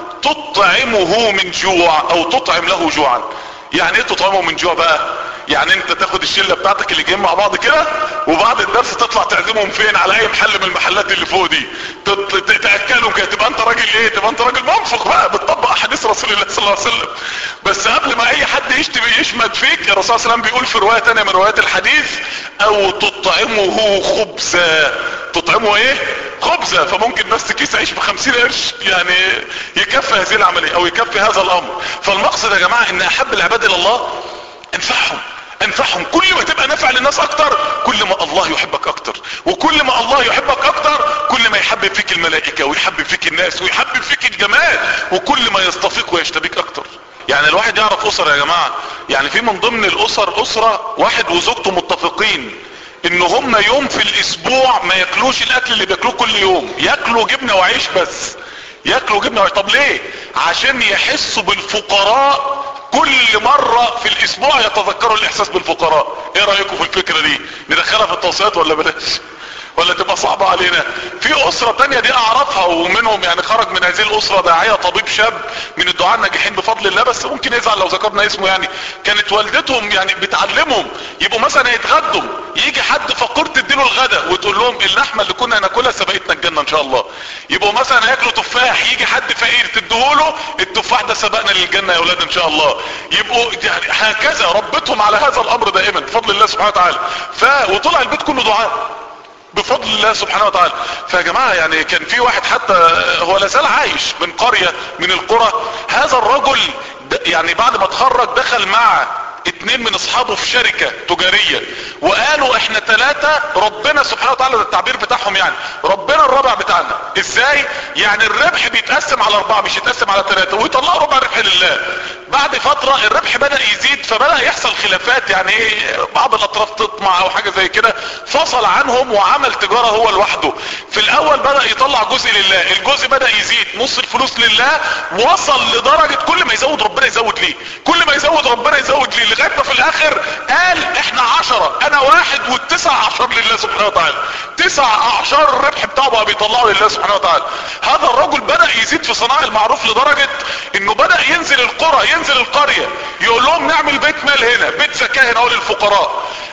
تطعمه من جوع او تطعم له جوعا يعني ايه تطعمه من جوع بقى يعني انت تاخد الشلة بتاعتك اللي جايين مع بعض كده وبعد الدرس تطلع تعزمهم فين على اي محل من المحلات اللي فوق دي تت- ت- تاكلهم كده تبقى انت راجل ايه تبقى انت راجل منفق بقى بتطبق احاديث رسول الله صلى الله عليه وسلم بس قبل ما اي حد يشتم يشمت فيك الرسول صلى الله عليه وسلم بيقول في رواية تانية من روايات الحديث او تطعمه خبزا تطعمه ايه خبزة فممكن بس كيس عيش بخمسين قرش يعني يكفي هذه العملية او يكفي هذا الامر فالمقصد يا جماعة ان احب العباد الى الله انفعهم انفعهم كل ما تبقى نافع للناس اكتر كل ما الله يحبك اكتر وكل ما الله يحبك اكتر كل ما يحبب فيك الملائكة ويحبب فيك الناس ويحبب فيك الجمال وكل ما يصطفيك ويشتبيك اكتر يعني الواحد يعرف اسر يا جماعة يعني في من ضمن الاسر اسرة واحد وزوجته متفقين ان هم يوم في الاسبوع ما ياكلوش الاكل اللي بياكلوه كل يوم ياكلوا جبنة وعيش بس ياكلوا جبنة وعيش طب ليه عشان يحسوا بالفقراء كل مرة في الاسبوع يتذكروا الاحساس بالفقراء ايه رأيكم في الفكرة دي ندخلها في التوصيات ولا بلاش ولا تبقى صعبة علينا في اسرة تانية دي اعرفها ومنهم يعني خرج من هذه الاسرة داعية طبيب شاب من الدعاء الناجحين بفضل الله بس ممكن يزعل لو ذكرنا اسمه يعني كانت والدتهم يعني بتعلمهم يبقوا مثلا يتغدوا يجي حد فقير تديله الغداء وتقول لهم اللحمة اللي كنا ناكلها سبقتنا الجنة ان شاء الله يبقوا مثلا ياكلوا تفاح يجي حد فقير تديهوله التفاح ده سبقنا للجنة يا اولاد ان شاء الله يبقوا يعني هكذا ربتهم على هذا الامر دائما بفضل الله سبحانه وتعالى ف وطلع البيت كله دعاء بفضل الله سبحانه وتعالى فيا جماعة يعني كان في واحد حتى هو لازال عايش من قرية من القرى هذا الرجل د- يعني بعد ما اتخرج دخل مع اتنين من اصحابه في شركة تجارية وقالوا احنا ثلاثة ربنا سبحانه وتعالى ده التعبير بتاعهم يعني ربنا الرابع بتاعنا ازاي يعني الربح بيتقسم على اربعة مش يتقسم على ثلاثة ويطلعوا ربع ربح لله بعد فترة الربح بدأ يزيد فبدأ يحصل خلافات يعني ايه بعض الاطراف تطمع او حاجة زي كده فصل عنهم وعمل تجارة هو لوحده في الاول بدأ يطلع جزء لله الجزء بدأ يزيد نص الفلوس لله وصل لدرجة كل ما يزود ربنا يزود ليه كل ما يزود ربنا يزود ليه لغاية ما في الاخر قال احنا عشرة انا واحد والتسع عشر لله سبحانه وتعالى تسع اعشار الربح بتاعه بقى بيطلعه لله سبحانه وتعالى هذا الرجل بدأ يزيد في صناعة المعروف لدرجة انه بدأ ينزل القرى ينزل القرية يقول لهم نعمل بيت مال هنا بيت زكاة هنا أهو للفقراء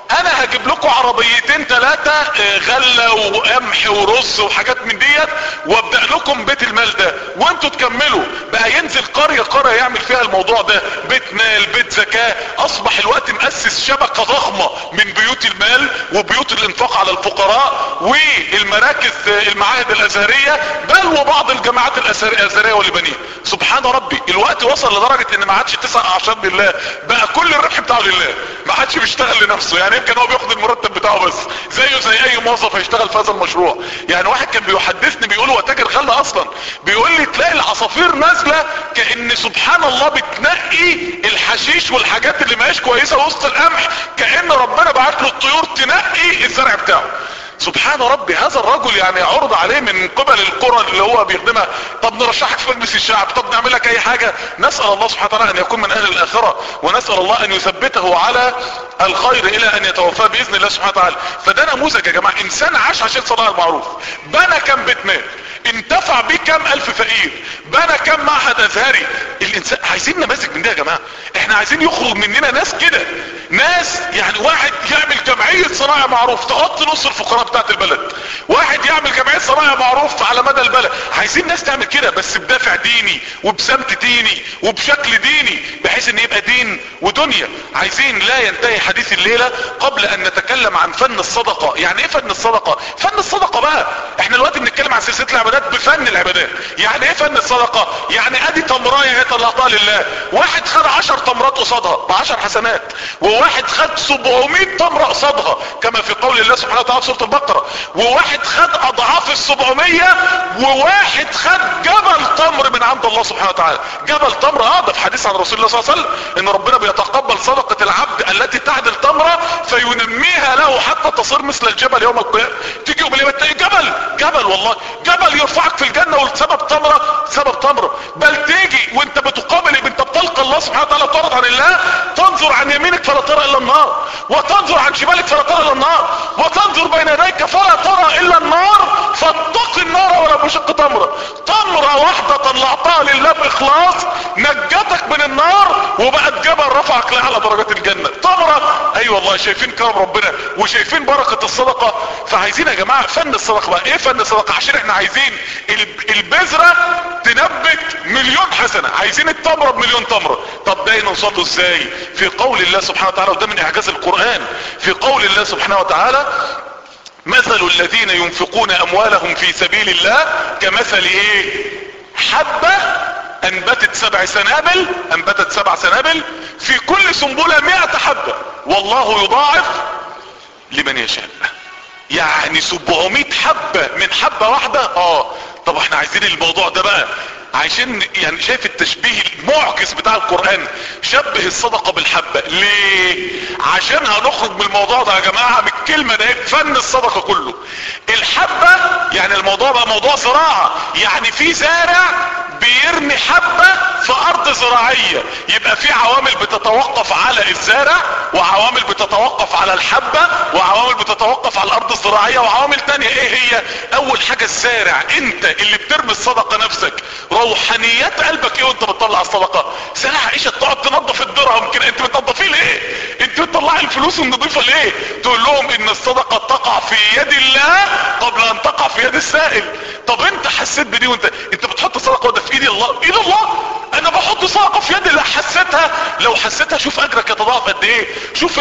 انا هجيب لكم عربيتين ثلاثة غلة وقمح ورز وحاجات من ديت وابدأ لكم بيت المال ده وانتوا تكملوا بقى ينزل قرية قرية يعمل فيها الموضوع ده بيت مال بيت زكاة اصبح الوقت مؤسس شبكة ضخمة من بيوت المال وبيوت الانفاق على الفقراء والمراكز المعاهد الازهرية بل وبعض الجامعات الازهرية واللبنية سبحان ربي الوقت وصل لدرجة ان ما عادش تسع اعشار لله بقى كل الربح بتاعه لله ما عادش بيشتغل لنفسه يعني يمكن هو بياخد المرتب بتاعه بس زيه زي اي موظف هيشتغل في هذا المشروع يعني واحد كان بيحدثني بيقول هو تاجر غله اصلا بيقول لي تلاقي العصافير نازله كان سبحان الله بتنقي الحشيش والحاجات اللي ماهيش كويسه وسط القمح كان ربنا بعت له الطيور تنقي الزرع بتاعه سبحان ربي هذا الرجل يعني عرض عليه من قبل القرى اللي هو بيخدمها طب نرشحك في مجلس الشعب طب نعمل لك اي حاجة نسأل الله سبحانه وتعالى ان يكون من اهل الاخرة ونسأل الله ان يثبته على الخير الى ان يتوفاه باذن الله سبحانه وتعالى فده نموذج يا جماعة انسان عاش عشان صناعة المعروف بنى كم بيت مال انتفع بيه كم الف فقير بنى كم معهد ازهري الانسان عايزين نماذج من ده يا جماعة احنا عايزين يخرج مننا ناس كده ناس يعني واحد يعمل جمعية صناعة معروف تغطي نص الفقراء بتاعت البلد واحد يعمل جمعية صناعة معروف على مدى البلد عايزين ناس تعمل كده بس بدافع ديني وبسمت ديني وبشكل ديني بحيث ان يبقى دين ودنيا عايزين لا ينتهي حديث الليلة قبل ان نتكلم عن فن الصدقة يعني ايه فن الصدقة فن الصدقة بقى احنا دلوقتي بنتكلم عن سلسلة العبادات بفن العبادات يعني ايه فن الصدقة يعني ادي تمراية هي طلعتها لله واحد خد عشر تمرات قصادها بعشر حسنات وواحد خد 700 تمرة قصادها كما في قول الله سبحانه وتعالى في سورة البقرة وواحد خد اضعاف السبعمية وواحد خد جبل تمر من عند الله سبحانه وتعالى جبل تمر اه ده في حديث عن رسول الله صلى الله عليه وسلم ان ربنا بيتقبل صدقة العبد التي تعدل تمرة فينميها له حتى تصير مثل الجبل يوم القيامة تيجي يوم القيامة تلاقي جبل جبل والله جبل يرفعك في الجنة والسبب تمرة سبب تمرة بل تيجي وانت بتقابل انت بتلقى الله سبحانه وتعالى تعرض عن الله تنظر عن يمينك فلا ترى الا النار وتنظر عن شمالك فلا ترى الا النار وتنظر بين يديك فلا ترى الا النار فاتق النار ولا بشق تمرة تمرة واحدة طلعتها لله باخلاص نجتك من النار وبقت جبل رفعك لاعلى درجات الجنة تمرة اي أيوة والله شايفين كرم ربنا وشايفين بركة الصدقة فعايزين يا جماعة فن الصدقة بقى ايه فن الصدقة عشان احنا عايزين البذرة تنبت مليون حسنة عايزين التمرة بمليون تمرة طب ده نوصله ازاي في قول الله سبحانه وتعالى وده من اعجاز القرآن في قول الله سبحانه وتعالى مثل الذين ينفقون اموالهم في سبيل الله كمثل ايه حبة انبتت سبع سنابل انبتت سبع سنابل في كل سنبلة مئة حبة والله يضاعف لمن يشاء يعني 700 حبة من حبة واحدة اه طب احنا عايزين الموضوع ده بقى عشان يعني شايف التشبيه المعجز بتاع القرآن شبه الصدقة بالحبة ليه عشان هنخرج من الموضوع ده يا جماعة من الكلمة ده فن الصدقة كله الحبة يعني الموضوع بقى موضوع زراعة يعني في زارع بيرمي حبة في ارض زراعية يبقى في عوامل بتتوقف على الزارع وعوامل بتتوقف على الحبة وعوامل بتتوقف على الارض الزراعية وعوامل تانية ايه هي اول حاجة الزارع انت اللي بترمي الصدقة نفسك روحانيات قلبك ايه وانت بتطلع الصدقة سنة عائشة تقعد تنظف الدرهم كده انت بتنظفيه ليه انت بتطلعي الفلوس النظيفة ليه تقول لهم ان الصدقة تقع في يد الله قبل ان تقع في يد السائل طب انت حسيت بدي وانت انت بتحط صدقة وده في ايد الله ايد الله انا بحط صدقة في يد الله حسيتها لو حسيتها شوف اجرك يتضاعف قد ايه شوف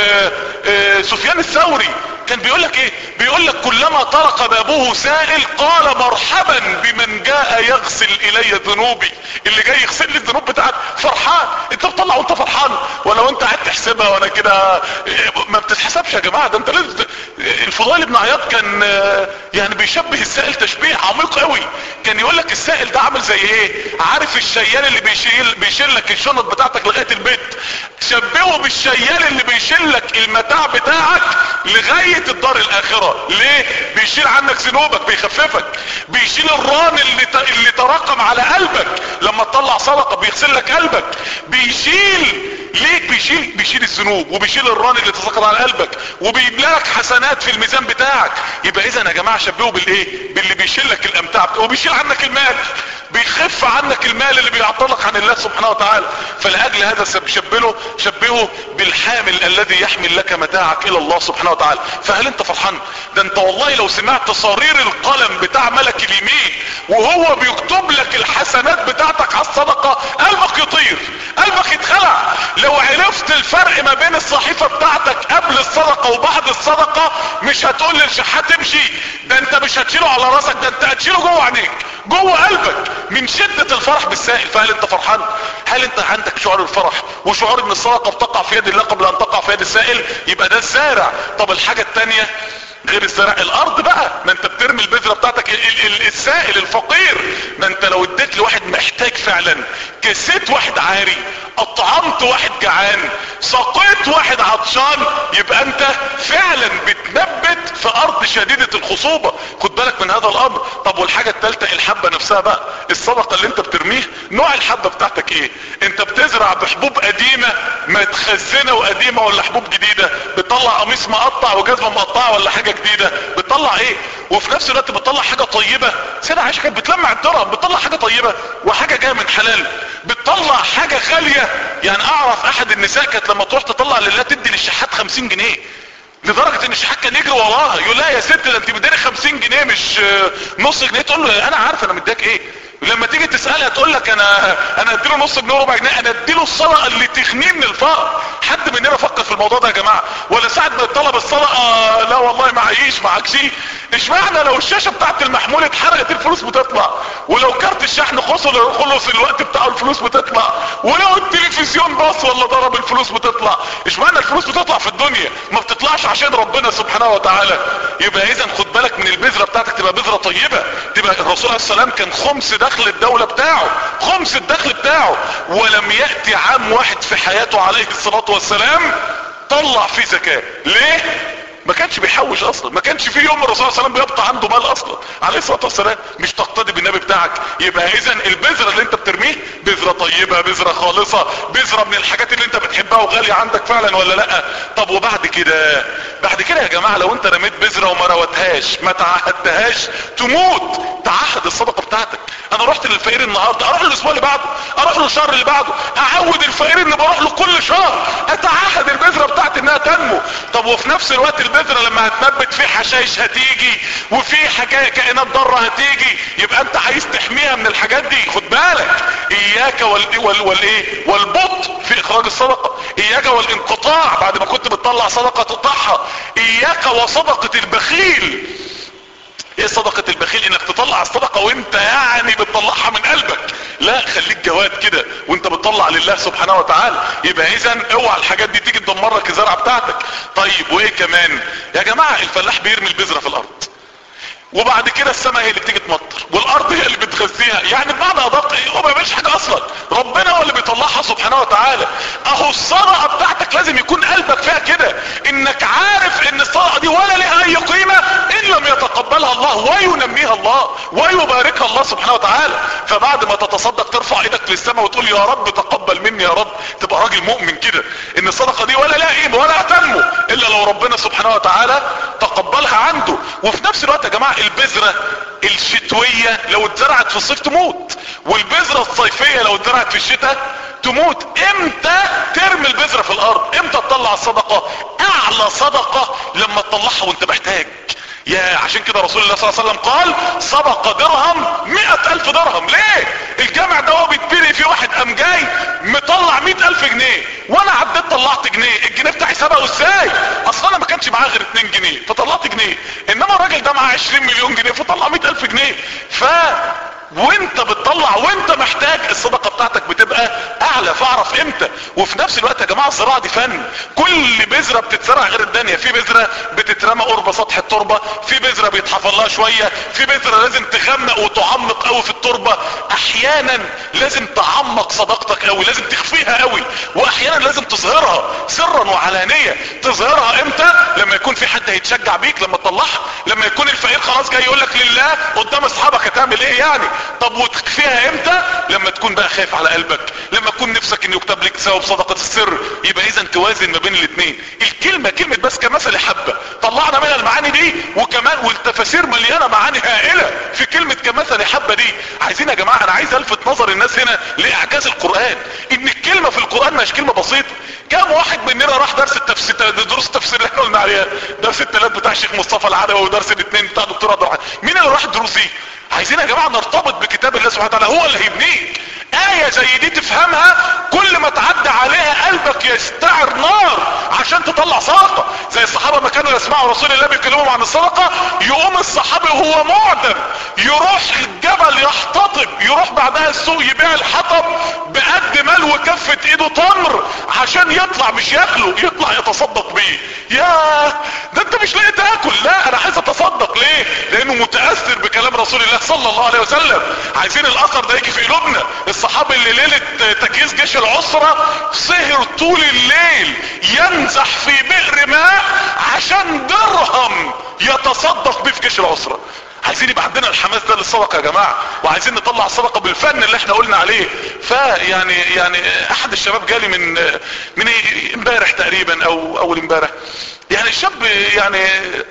سفيان الثوري كان بيقول لك ايه بيقول لك كلما طرق بابه سائل قال مرحبا بمن جاء يغسل الي ذنوبي اللي جاي يغسل لي الذنوب بتاعتي فرحان انت بتطلع وانت فرحان ولا وانت قاعد تحسبها وانا كده ما بتتحسبش يا جماعه ده انت لازم الفضيل بن عياض كان يعني بيشبه السائل تشبيه عميق قوي كان يقول لك السائل ده عامل زي ايه عارف الشيال اللي بيشيل بيشيل لك الشنط بتاعتك لغايه البيت شبهه بالشيال اللي بيشيل لك المتاع بتاعك لغايه الدار الاخره ليه بيشيل عنك ذنوبك بيخففك بيشيل الران اللي ت... اللي تراكم على قلبك لما تطلع صدقه بيغسل لك قلبك بيشيل ليه بيشيل بيشيل الذنوب وبيشيل الران اللي تسقط على قلبك وبيملى لك حسنات في الميزان بتاعك يبقى اذا يا جماعه شبهه بالايه باللي بيشيل لك الامتاع هو بيشيل عنك المال بيخف عنك المال اللي بيعطلك عن الله سبحانه وتعالى فلاجل هذا شبهه شبهه بالحامل الذي يحمل لك متاعك الى الله سبحانه وتعالى فهل انت فرحان ده انت والله لو سمعت صرير القلم بتاع ملك اليمين وهو بيكتب لك الحسنات بتاعتك على الصدقة قلبك يطير قلبك يتخلع لو عرفت الفرق ما بين الصحيفة بتاعتك قبل الصدقة وبعد الصدقة مش هتقول للشحات امشي ده انت مش هتشيله على راسك ده انت هتشيله جوه عينيك جوه قلبك من شدة الفرح بالسائل فهل انت فرحان هل انت عندك شعور الفرح وشعور ان الصدقة بتقع في يد الله قبل ان تقع في يد السائل يبقى ده الزارع طب الحاجة التانية غير الزرع الارض بقى ما انت بترمي البذرة بتاعتك ال ال السائل الفقير ما انت لو اديت لواحد محتاج فعلا كسيت واحد عاري اطعمت واحد جعان سقيت واحد عطشان يبقى انت فعلا بتنبت في ارض شديدة الخصوبة خد بالك من هذا الامر طب والحاجة التالتة الحبة نفسها بقى الصدقة اللي انت بترميه نوع الحبة بتاعتك ايه انت بتزرع بحبوب قديمة متخزنة وقديمة ولا حبوب جديدة بتطلع قميص مقطع وجزمة مقطعة ولا حاجة جديدة بتطلع ايه وفي نفس الوقت بتطلع حاجة طيبة سيدة عايشة كانت بتلمع الدرهم بتطلع حاجة طيبة وحاجة جاية من حلال بتطلع حاجة غالية يعني اعرف احد النساء كانت لما تروح تطلع لله تدي للشحات خمسين جنيه لدرجة ان الشحات كان يجري وراها يقول لها يا ست ده انت مديني خمسين جنيه مش نص جنيه تقول له انا عارف انا مديك ايه لما تيجي تسألها تقول لك انا انا اديله نص جنيه وربع جنيه انا اديله الصدقه اللي تغنيه من الفقر حد مننا فكر في الموضوع ده يا جماعه ولا ساعه ما طلب الصدقه لا والله معيش معكش اشمعنى لو الشاشه بتاعت المحمول اتحرقت الفلوس بتطلع ولو كارت الشحن خلص خلص الوقت بتاعه الفلوس بتطلع ولو التلفزيون باص ولا ضرب الفلوس بتطلع اشمعنى الفلوس بتطلع في الدنيا ما بتطلعش عشان ربنا سبحانه وتعالى يبقى اذا خد بالك من البذره بتاعتك تبقى بذره طيبه تبقى الرسول عليه السلام كان خمس دخل الدولة بتاعه خمس الدخل بتاعه ولم يأتي عام واحد في حياته عليه الصلاة والسلام طلع فيه زكاة ليه ما كانش بيحوش اصلا ما كانش في يوم الرسول صلى الله عليه وسلم بيبقى عنده مال اصلا عليه الصلاه والسلام مش تقتدي بالنبي بتاعك يبقى اذا البذره اللي انت بترميه بذره طيبه بذره خالصه بذره من الحاجات اللي انت بتحبها وغاليه عندك فعلا ولا لا طب وبعد كده بعد كده يا جماعه لو انت رميت بذره وما روتهاش ما تعهدتهاش تموت تعهد الصدقه بتاعتك انا رحت للفقير النهارده اروح له الاسبوع اللي بعده اروح له الشهر اللي بعده اعود الفقير اني بروح له كل شهر اتعهد البذره بتاعتي انها تنمو طب وفي نفس الوقت البذره لما هتنبت في حشائش هتيجي وفي حكايه كائنات ضاره هتيجي يبقى انت عايز تحميها من الحاجات دي خد بالك اياك وال وال والايه والبطء في اخراج الصدقه اياك والانقطاع بعد ما كنت بتطلع صدقه تقطعها اياك وصدقه البخيل ايه صدقة البخيل انك تطلع الصدقة وانت يعني بتطلعها من قلبك لا خليك جواد كده وانت بتطلع لله سبحانه وتعالى يبقى اذا اوعى الحاجات دي تيجي تدمر لك الزرعة بتاعتك طيب وايه كمان يا جماعة الفلاح بيرمي البذرة في الارض وبعد كده السماء هي اللي بتيجي تمطر والارض هي اللي بتغذيها يعني بمعنى ادق ايه هو ما بيعملش حاجه اصلا ربنا هو اللي بيطلعها سبحانه وتعالى اهو الصدقه بتاعتك لازم يكون قلبك فيها كده انك عارف ان الصدقه دي ولا لها اي قيمه ان لم يتقبلها الله وينميها الله ويباركها الله سبحانه وتعالى فبعد ما تتصدق ترفع ايدك للسماء وتقول يا رب تقبل مني يا رب تبقى راجل مؤمن كده ان الصدقه دي ولا لها قيمه ولا هتنمو الا لو ربنا سبحانه وتعالى تقبلها عنده وفي نفس الوقت يا جماعه البذرة الشتوية لو اتزرعت في الصيف تموت والبذرة الصيفية لو اتزرعت في الشتاء تموت امتى ترمي البذرة في الارض امتى تطلع الصدقة اعلى صدقة لما تطلعها وانت محتاج يا عشان كده رسول الله صلى الله عليه وسلم قال سبق درهم مئة الف درهم ليه الجامع ده هو بيتبني في واحد قام جاي مطلع مئة الف جنيه وانا عديت طلعت جنيه الجنيه بتاعي سبقه ازاي اصلا انا ما كانش معاه غير 2 جنيه فطلعت جنيه انما الراجل ده معاه 20 مليون جنيه فطلع مئة الف جنيه ف وانت بتطلع وانت محتاج الصدقة بتاعتك بتبقى اعلى فاعرف امتى وفي نفس الوقت يا جماعة الزراعة دي فن كل بذرة بتتزرع غير الدنيا في بذرة بتترمى قرب سطح التربة في بذرة بيتحفر لها شوية في بذرة لازم تغمق وتعمق قوي في التربة احيانا لازم تعمق صداقتك قوي لازم تخفيها قوي واحيانا لازم تظهرها سرا وعلانية تظهرها امتى لما يكون في حد هيتشجع بيك لما تطلعها لما يكون الفقير خلاص جاي يقول لك لله قدام اصحابك هتعمل ايه يعني طب وتخفيها امتى لما تكون بقى خايف على قلبك لما تكون نفسك نفسك ان يكتب لك ثواب صدقة السر يبقى اذا توازن ما بين الاثنين الكلمة كلمة بس كمثل حبة طلعنا منها المعاني دي وكمان والتفاسير مليانة معاني هائلة في كلمة كمثل حبة دي عايزين يا جماعة انا عايز الفت نظر الناس هنا لاعجاز القرآن ان الكلمة في القرآن مش كلمة بسيطة كم واحد مننا راح درس التفسير دروس التفسير اللي احنا قلنا عليها درس الثلاث بتاع الشيخ مصطفى العدوي ودرس الاثنين بتاع دكتور عبد الرحمن مين اللي راح الدروس دي عايزين يا جماعة نرتبط بكتاب الله سبحانه وتعالى هو اللي هيبنيك آية زي دي تفهمها كل ما تعدي عليها قلبك يستعر نار عشان تطلع صدقة زي الصحابة ما كانوا يسمعوا رسول الله بيتكلموا عن الصدقة يقوم الصحابي وهو معدم يروح الجبل يحتطب يروح بعدها السوق يبيع الحطب بقد مال وكفة ايده تمر عشان يطلع مش ياكله يطلع يتصدق بيه يا ده انت مش لاقي تاكل لا انا عايز اتصدق ليه لانه متأثر بكلام رسول الله صلى الله عليه وسلم عايزين الاثر ده يجي في قلوبنا الصحابي اللي ليلة تجهيز جيش العسرة سهر طول الليل ينزح في بئر ماء عشان درهم يتصدق بيه في جيش العسرة عايزين يبقى عندنا الحماس ده للصدقة يا جماعة وعايزين نطلع الصدقة بالفن اللي احنا قلنا عليه فيعني يعني احد الشباب جالي من من امبارح تقريبا او اول امبارح يعني الشاب يعني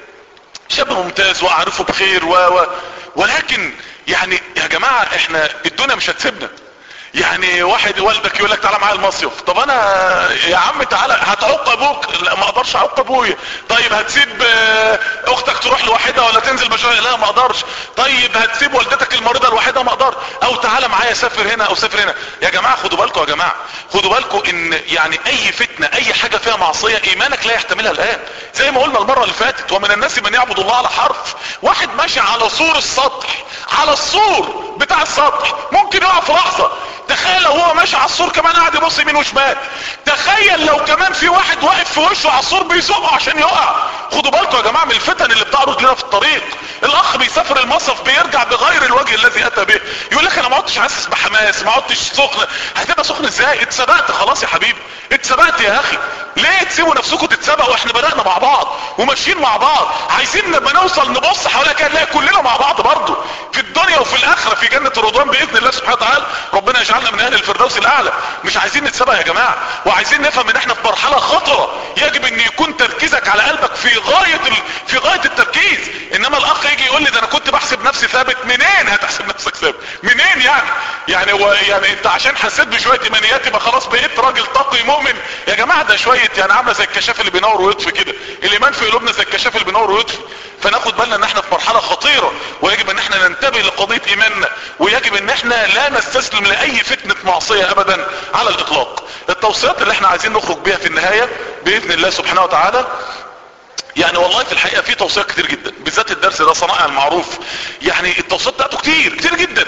شاب ممتاز واعرفه بخير و, و ولكن يعني يا جماعة احنا الدنيا مش هتسيبنا يعني واحد والدك يقول لك تعالى معايا المصيف طب انا يا عم تعالى هتعق ابوك لا ما اقدرش اعق ابويا طيب هتسيب اختك تروح لوحدها ولا تنزل مشروع لا ما اقدرش طيب هتسيب والدتك المريضه لوحدها ما اقدر او تعالى معايا سافر هنا او سافر هنا يا جماعه خدوا بالكم يا جماعه خدوا بالكم ان يعني اي فتنه اي حاجه فيها معصيه ايمانك لا يحتملها الان زي ما قلنا المره اللي فاتت ومن الناس من يعبد الله على حرف واحد ماشي على سور السطح على السور بتاع السطح ممكن يقع في لحظه تخيل لو هو ماشي على السور كمان قاعد يبص يمين وشمال تخيل لو كمان في واحد واقف في وشه على السور بيزقه عشان يقع خدوا بالكم يا جماعه من الفتن اللي بتعرض لنا في الطريق الاخ بيسافر المصرف بيرجع بغير الوجه الذي اتى به يقول لك انا ما عدتش حاسس بحماس ما عدتش سخن هتبقى سخن ازاي اتسبقت خلاص يا حبيبي اتسبقت يا اخي ليه تسيبوا نفسكم تتسبقوا واحنا بدأنا مع بعض وماشيين مع بعض عايزين لما نوصل نبص حوالينا كده نلاقي كلنا مع بعض برضه في الدنيا وفي الاخره في جنه الرضوان باذن الله سبحانه وتعالى ربنا يجعلنا من اهل الفردوس الاعلى مش عايزين نتسبق يا جماعه وعايزين نفهم ان احنا في مرحله خطره يجب ان يكون تركيزك على قلبك في غايه ال... في غايه التركيز انما الاخ يجي يقول لي ده انا كنت بحسب نفسي ثابت منين هتحسب نفسك ثابت منين يعني يعني هو يعني انت عشان حسيت بشويه ايمانيات يبقى خلاص بقيت راجل تقي مؤمن يا جماعه ده شويه يعني عامله زي الكشاف اللي بينور ويطفي كده الايمان في قلوبنا زي الكشاف اللي بينور ويطفي فناخد بالنا ان احنا في مرحله خطيره ويجب ان احنا ننتبه لقضيه ايماننا ويجب ان احنا لا نستسلم لاي فتنه معصيه ابدا على الاطلاق التوصيات اللي احنا عايزين نخرج بيها في النهايه باذن الله سبحانه وتعالى يعني والله في الحقيقه في توصيات كتير جدا بالذات الدرس ده صنائع المعروف يعني التوصيات بتاعته كتير كتير جدا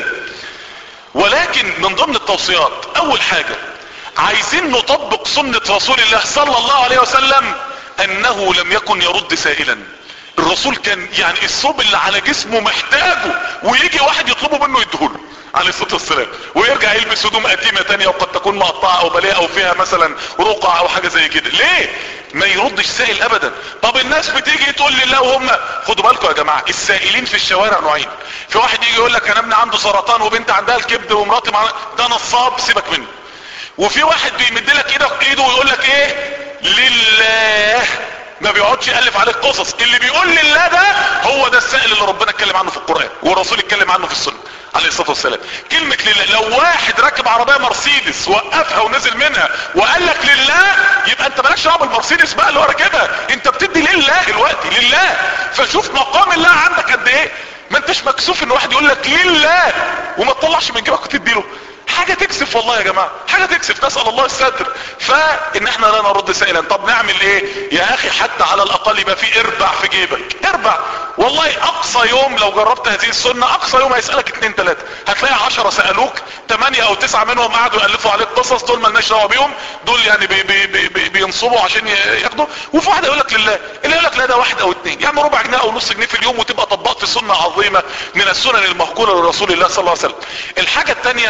ولكن من ضمن التوصيات اول حاجه عايزين نطبق سنة رسول الله صلى الله عليه وسلم انه لم يكن يرد سائلا الرسول كان يعني الثوب اللي على جسمه محتاجه ويجي واحد يطلبه منه يديهوله عليه الصلاة والسلام ويرجع يلبس هدوم قديمة تانية وقد تكون مقطعة او بلية او فيها مثلا رقع او حاجة زي كده ليه ما يردش سائل ابدا طب الناس بتيجي تقول لي لا وهم خدوا بالكم يا جماعة السائلين في الشوارع نوعين في واحد يجي يقول لك انا ابني عنده سرطان وبنت عندها الكبد ومراتي مع... ده نصاب سيبك منه وفي واحد بيمد لك ايده ايده ويقول لك ايه لله ما بيقعدش يالف عليك قصص اللي بيقول لله ده هو ده السائل اللي ربنا اتكلم عنه في القرآن والرسول اتكلم عنه في السنة عليه الصلاة والسلام كلمة لله لو واحد راكب عربية مرسيدس وقفها ونزل منها وقال لك لله يبقى انت مالكش دعوه بالمرسيدس بقى اللي هو راكبها انت بتدي لله دلوقتي لله فشوف مقام الله عندك قد ايه ما انتش مكسوف ان واحد يقول لك لله وما تطلعش من جيبك وتديله حاجة تكسف والله يا جماعة حاجة تكسف نسأل الله الستر فان احنا لا نرد سائلا طب نعمل ايه يا اخي حتى على الاقل يبقى في اربع في جيبك اربع والله اقصى يوم لو جربت هذه السنة اقصى يوم هيسألك اتنين تلاتة هتلاقي عشرة سألوك تمانية او تسعة منهم قعدوا يألفوا عليك قصص دول ملناش دعوه بيهم دول يعني بي بي بي بي بينصبوا عشان ياخدوا وفي واحد يقول لك لله اللي يقول لك لا ده واحد او اتنين يعني ربع جنيه او نص جنيه في اليوم وتبقى طبقت سنة عظيمة من السنن المهجورة لرسول الله صلى الله عليه وسلم الحاجة التانية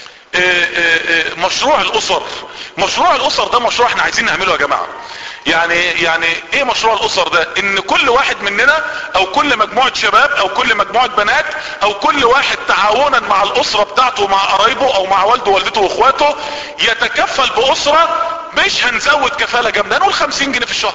مشروع الاسر مشروع الاسر ده مشروع احنا عايزين نعمله يا جماعة يعني يعني ايه مشروع الاسر ده ان كل واحد مننا او كل مجموعة شباب او كل مجموعة بنات او كل واحد تعاونا مع الاسرة بتاعته مع قرايبه او مع والده ووالدته واخواته يتكفل باسرة مش هنزود كفالة جامدة هنقول 50 جنيه في الشهر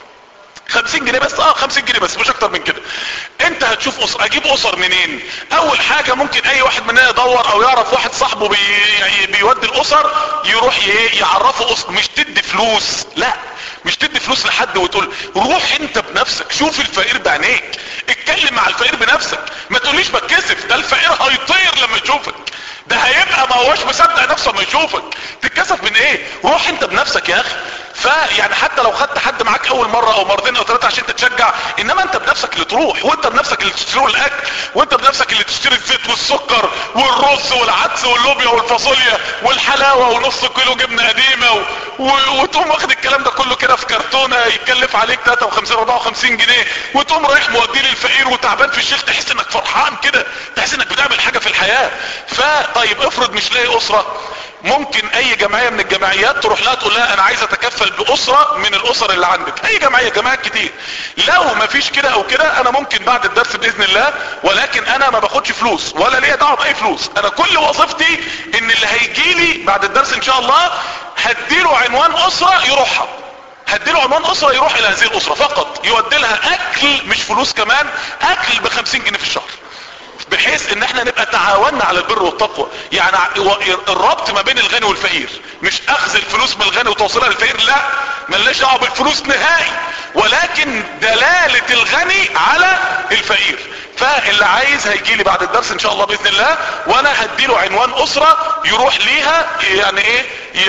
50 جنيه بس اه 50 جنيه بس مش اكتر من كده انت هتشوف اسر اجيب اسر منين اول حاجة ممكن اي واحد مننا يدور او يعرف واحد صاحبه بي... يعني بيودي الاسر يروح ي... يعرفه اسر مش تدي فلوس لا مش تدي فلوس لحد وتقول روح انت بنفسك شوف الفقير بعينيك اتكلم مع الفقير بنفسك ما تقوليش بتكسف ده الفقير هيطير لما يشوفك ده هيبقى ما هوش مصدق نفسه لما يشوفك تتكسف من ايه روح انت بنفسك يا اخي فيعني حتى لو خدت حد معاك اول مرة او مرتين او ثلاثة عشان تتشجع انما انت بنفسك اللي تروح وانت بنفسك اللي تشتري الاكل وانت بنفسك اللي تشتري الزيت والسكر والرز والعدس واللوبيا والفاصوليا والحلاوة ونص كيلو جبنة قديمة و... و... وتقوم واخد الكلام ده كله كده في كرتونة يتكلف عليك 53 54 جنيه وتقوم رايح موديه للفقير وتعبان في الشيخ تحس انك فرحان كده تحس انك بتعمل حاجة في الحياة فطيب افرض مش لاقي اسرة ممكن اي جمعية من الجمعيات تروح لها تقول لها انا عايز اتكفل باسرة من الاسر اللي عندك اي جمعية جماعات كتير لو ما فيش كده او كده انا ممكن بعد الدرس باذن الله ولكن انا ما باخدش فلوس ولا ليا دعوه باي فلوس انا كل وظيفتي ان اللي هيجي لي بعد الدرس ان شاء الله هديله عنوان اسرة يروحها هديله عنوان اسرة يروح الى هذه الاسرة فقط يودي لها اكل مش فلوس كمان اكل ب 50 جنيه في الشهر بحيث ان احنا نبقى تعاوننا على البر والتقوى يعني الربط ما بين الغني والفقير مش اخذ الفلوس من الغني وتوصلها للفقير لا ملناش دعوه بالفلوس نهائي ولكن دلالة الغني على الفقير فاللي عايز هيجي لي بعد الدرس ان شاء الله باذن الله وانا هديله عنوان اسرة يروح ليها يعني ايه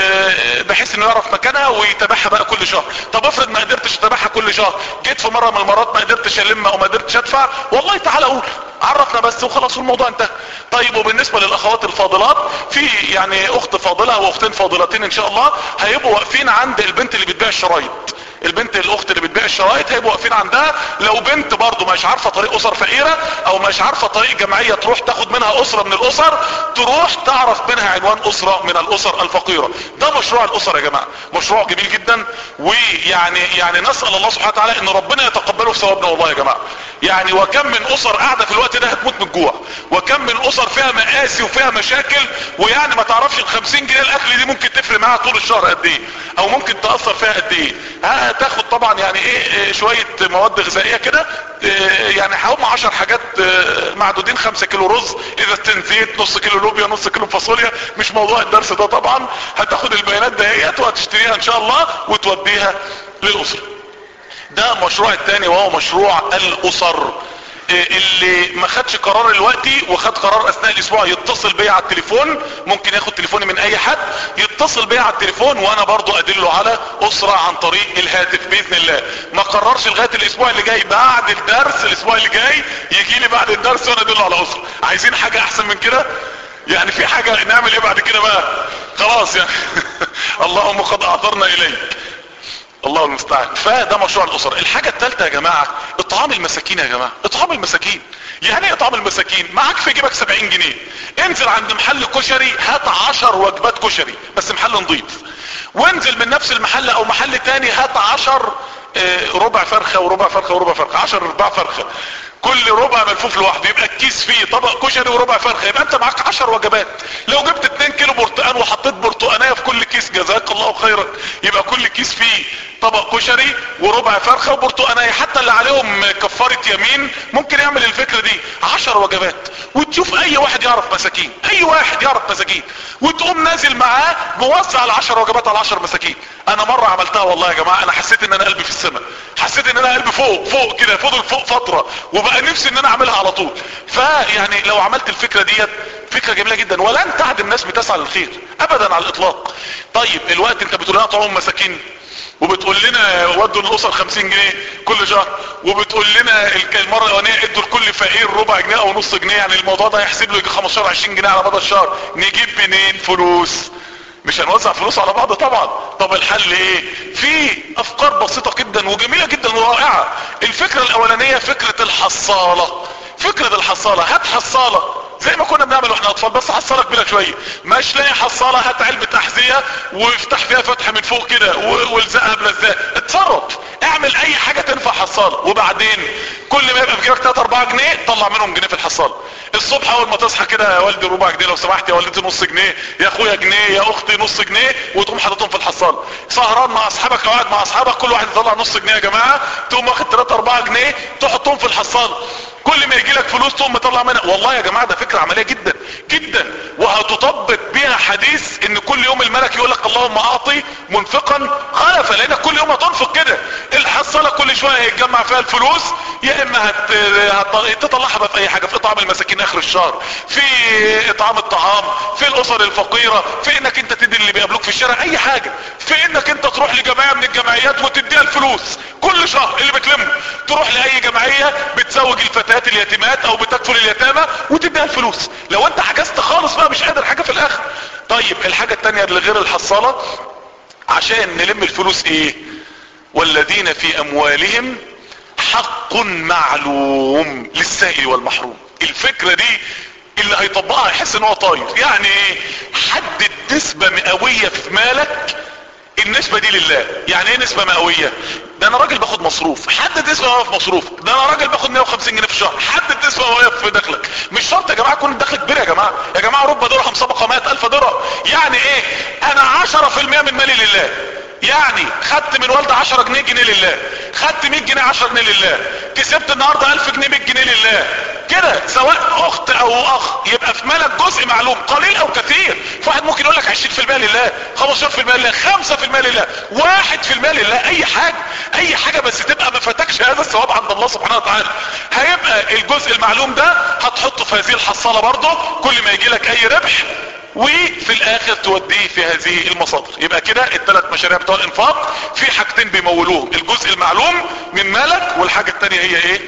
بحيث انه يعرف مكانها ويتابعها بقى كل شهر طب افرض ما قدرتش اتابعها كل شهر جيت في مرة من المرات ما قدرتش الم او ما قدرتش ادفع والله تعالى اقول عرفنا بس وخلاص الموضوع انتهى طيب وبالنسبة للاخوات الفاضلات في يعني اخت فاضلة واختين فاضلتين ان شاء الله هيبقوا واقفين عند البنت اللي بتبيع الشرايط البنت الاخت اللي بتبيع الشرايط هيبقوا واقفين عندها لو بنت برضو مش عارفة طريق اسر فقيرة او مش عارفة طريق جمعية تروح تاخد منها اسرة من الاسر تروح تعرف منها عنوان اسرة من الاسر الفقيرة ده مشروع الاسر يا جماعة مشروع جميل جدا ويعني يعني نسأل الله سبحانه وتعالى ان ربنا يتقبله في ثوابنا والله يا جماعة يعني وكم من اسر قاعدة في الوقت ده هتموت من الجوع وكم من اسر فيها مآسي وفيها مشاكل ويعني ما تعرفش ال 50 جنيه الاكل دي ممكن تفرق معاها طول الشهر قد ايه او ممكن تأثر فيها قد ايه هتاخد طبعا يعني ايه شوية مواد غذائية كده يعني هم 10 حاجات معدودين 5 كيلو رز اذا استنزيت نص كيلو لوبيا نص كيلو فاصوليا مش موضوع الدرس ده طبعا هتاخد البيانات دهيت وهتشتريها ان شاء الله وتوديها للاسره ده مشروع التاني وهو مشروع الاسر اللي ما خدش قرار دلوقتي وخد قرار اثناء الاسبوع يتصل بيا على التليفون ممكن ياخد تليفوني من اي حد يتصل بيا على التليفون وانا برضو ادله على اسرة عن طريق الهاتف باذن الله ما قررش لغاية الاسبوع اللي جاي بعد الدرس الاسبوع اللي جاي يجي لي بعد الدرس وانا ادله على اسرة عايزين حاجة احسن من كده يعني في حاجة نعمل ايه بعد كده بقى خلاص يعني اللهم قد اعذرنا اليك الله المستعان فده مشروع الاسر الحاجة الثالثة يا جماعة اطعام المساكين يا جماعة اطعام المساكين يعني ايه اطعام المساكين معاك في جيبك 70 جنيه انزل عند محل كشري هات 10 وجبات كشري بس محل نظيف وانزل من نفس المحل او محل تاني هات 10 ربع فرخة وربع فرخة وربع فرخة 10 ربع فرخة كل ربع ملفوف لوحده يبقى الكيس فيه طبق كشري وربع فرخه يبقى انت معاك 10 وجبات لو جبت 2 كيلو برتقان وحطيت برتقانيه في كل كيس جزاك الله خيرا يبقى كل كيس فيه طبق كشري وربع فرخه وبرتقانيه حتى اللي عليهم كفاره يمين ممكن يعمل الفكره دي 10 وجبات وتشوف اي واحد يعرف مساكين اي واحد يعرف مساكين وتقوم نازل معاه موزع ال 10 وجبات على 10 مساكين انا مره عملتها والله يا جماعه انا حسيت ان انا قلبي في السماء حسيت ان انا قلبي فوق فوق كده فضل فوق فتره وبقى نفسي ان انا اعملها على طول فيعني لو عملت الفكره ديت فكره جميله جدا ولن تعد الناس بتسعى للخير ابدا على الاطلاق طيب الوقت انت بتقول لنا طعام مساكين وبتقول لنا ودوا الاسر 50 جنيه كل شهر وبتقول لنا المره الاولانيه ادوا لكل فقير ربع جنيه او نص جنيه يعني الموضوع ده هيحسب له يجي 15 20 جنيه على مدى الشهر نجيب منين فلوس مش هنوزع فلوس على بعض طبعا طب الحل ايه في افكار بسيطة جدا وجميلة جدا ورائعة الفكرة الاولانية فكرة الحصالة فكرة الحصالة هات حصالة زي ما كنا بنعمل واحنا اطفال بس حصالة كبيرة شوية مش لاقي حصالة هات علبة احذية وافتح فيها فتحة من فوق كده والزقها بلزاق اتصرف اعمل اي حاجة تنفع حصالة وبعدين كل ما يبقى في جيبك 3 4 جنيه طلع منهم جنيه في الحصالة الصبح اول ما تصحى كده يا والدي ربع جنيه لو سمحت يا والدتي نص جنيه يا اخويا جنيه يا اختي نص جنيه وتقوم حاططهم في الحصالة سهران مع اصحابك او قاعد مع اصحابك كل واحد يطلع نص جنيه يا جماعة تقوم واخد 3 4 جنيه تحطهم في الحصالة كل ما يجي لك فلوس تقوم مطلع منها والله يا جماعة ده فكرة عملية جدا جدا وهتطبق بيها حديث ان كل يوم الملك يقول لك اللهم اعطي منفقا خلفا لانك كل يوم هتنفق كده الحصالة كل شوية هيتجمع فيها الفلوس يا اما هت... هت... تطلعها بقى في اي حاجة في اطعام المساكين اخر الشهر في اطعام الطعام في الاسر الفقيرة في انك انت تدي اللي بيقابلوك في الشارع اي حاجة في انك انت تروح لجمعية من الجمعيات وتديها الفلوس كل شهر اللي بتلمه تروح لاي جمعية بتزوج الفتيات اليتيمات او بتكفل اليتامى وتديها الفلوس لو انت حجزت خالص بقى مش قادر حاجة في الاخر طيب الحاجة التانية اللي غير الحصالة عشان نلم الفلوس ايه والذين في اموالهم حق معلوم للسائل والمحروم الفكرة دي اللي هيطبقها يحس ان هو طاير يعني ايه حدد نسبة مئوية في مالك النسبة دي لله يعني ايه نسبة مئوية ده انا راجل باخد مصروف حدد نسبة مئوية في مصروف ده انا راجل باخد 150 جنيه في الشهر حدد نسبة مئوية في دخلك مش شرط يا جماعة يكون الدخل كبير يا جماعة يا جماعة رب درهم سبق 100 الف درهم يعني ايه انا 10% من مالي لله يعني خدت من والدة 10 جنيه جنيه لله خدت 100 جنيه 10 جنيه لله كسبت النهاردة 1000 جنيه 100 جنيه لله كده سواء اخت او اخ يبقى في مالك جزء معلوم قليل او كثير في واحد ممكن يقول لك 20% لله 15% لله 5% لله 1% لله اي حاجة اي حاجة بس تبقى ما فاتكش هذا الثواب عند الله سبحانه وتعالى هيبقى الجزء المعلوم ده هتحطه في هذه الحصالة برضه كل ما يجي لك اي ربح وفي الاخر توديه في هذه المصادر يبقى كده الثلاث مشاريع بتوع الانفاق في حاجتين بيمولوهم الجزء المعلوم من مالك والحاجة التانية هي ايه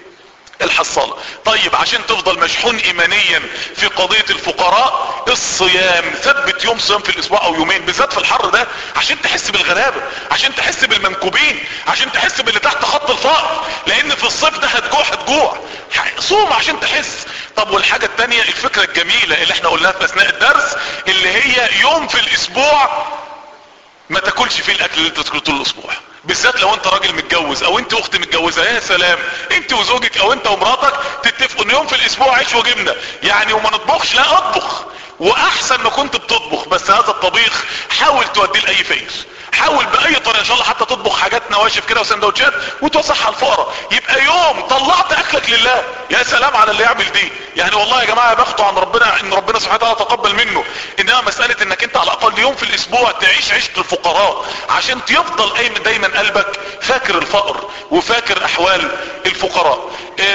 الحصالة طيب عشان تفضل مشحون ايمانيا في قضية الفقراء الصيام ثبت يوم صيام في الاسبوع او يومين بالذات في الحر ده عشان تحس بالغلابة عشان تحس بالمنكوبين عشان تحس باللي تحت خط الفقر لان في الصيف ده هتجوع هتجوع صوم عشان تحس طب والحاجة التانية الفكرة الجميلة اللي احنا قلناها في اثناء الدرس اللي هي يوم في الاسبوع ما تاكلش فيه الاكل اللي انت تاكله طول الاسبوع بالذات لو انت راجل متجوز او انت اخت متجوزه يا سلام انت وزوجك او انت ومراتك تتفقوا ان يوم في الاسبوع عيش وجبنه يعني وما نطبخش لا اطبخ واحسن ما كنت بتطبخ بس هذا الطبيخ حاول توديه لاي فقير حاول باي طريقه ان شاء الله حتى تطبخ حاجات نواشف كده وسندوتشات وتوزعها على الفقراء يبقى يوم طلعت اكلك لله يا سلام على اللي يعمل دي يعني والله يا جماعه بخطوا عن ربنا ان ربنا سبحانه وتعالى تقبل منه انما مساله انك انت على الاقل يوم في الاسبوع تعيش عيشه الفقراء عشان يفضل قايم دايما قلبك فاكر الفقر وفاكر احوال الفقراء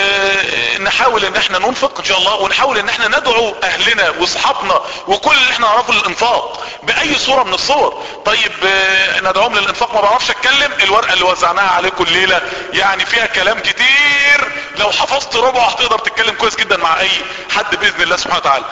اه نحاول ان احنا ننفق ان شاء الله ونحاول ان احنا ندعو اهلنا واصحابنا وكل اللي احنا نعرفه للانفاق باي صورة من الصور طيب اه ندعوهم للانفاق ما بعرفش اتكلم الورقة اللي وزعناها عليكم الليلة يعني فيها كلام كتير لو حفظت ربع هتقدر تتكلم كويس جدا مع اي حد باذن الله سبحانه وتعالى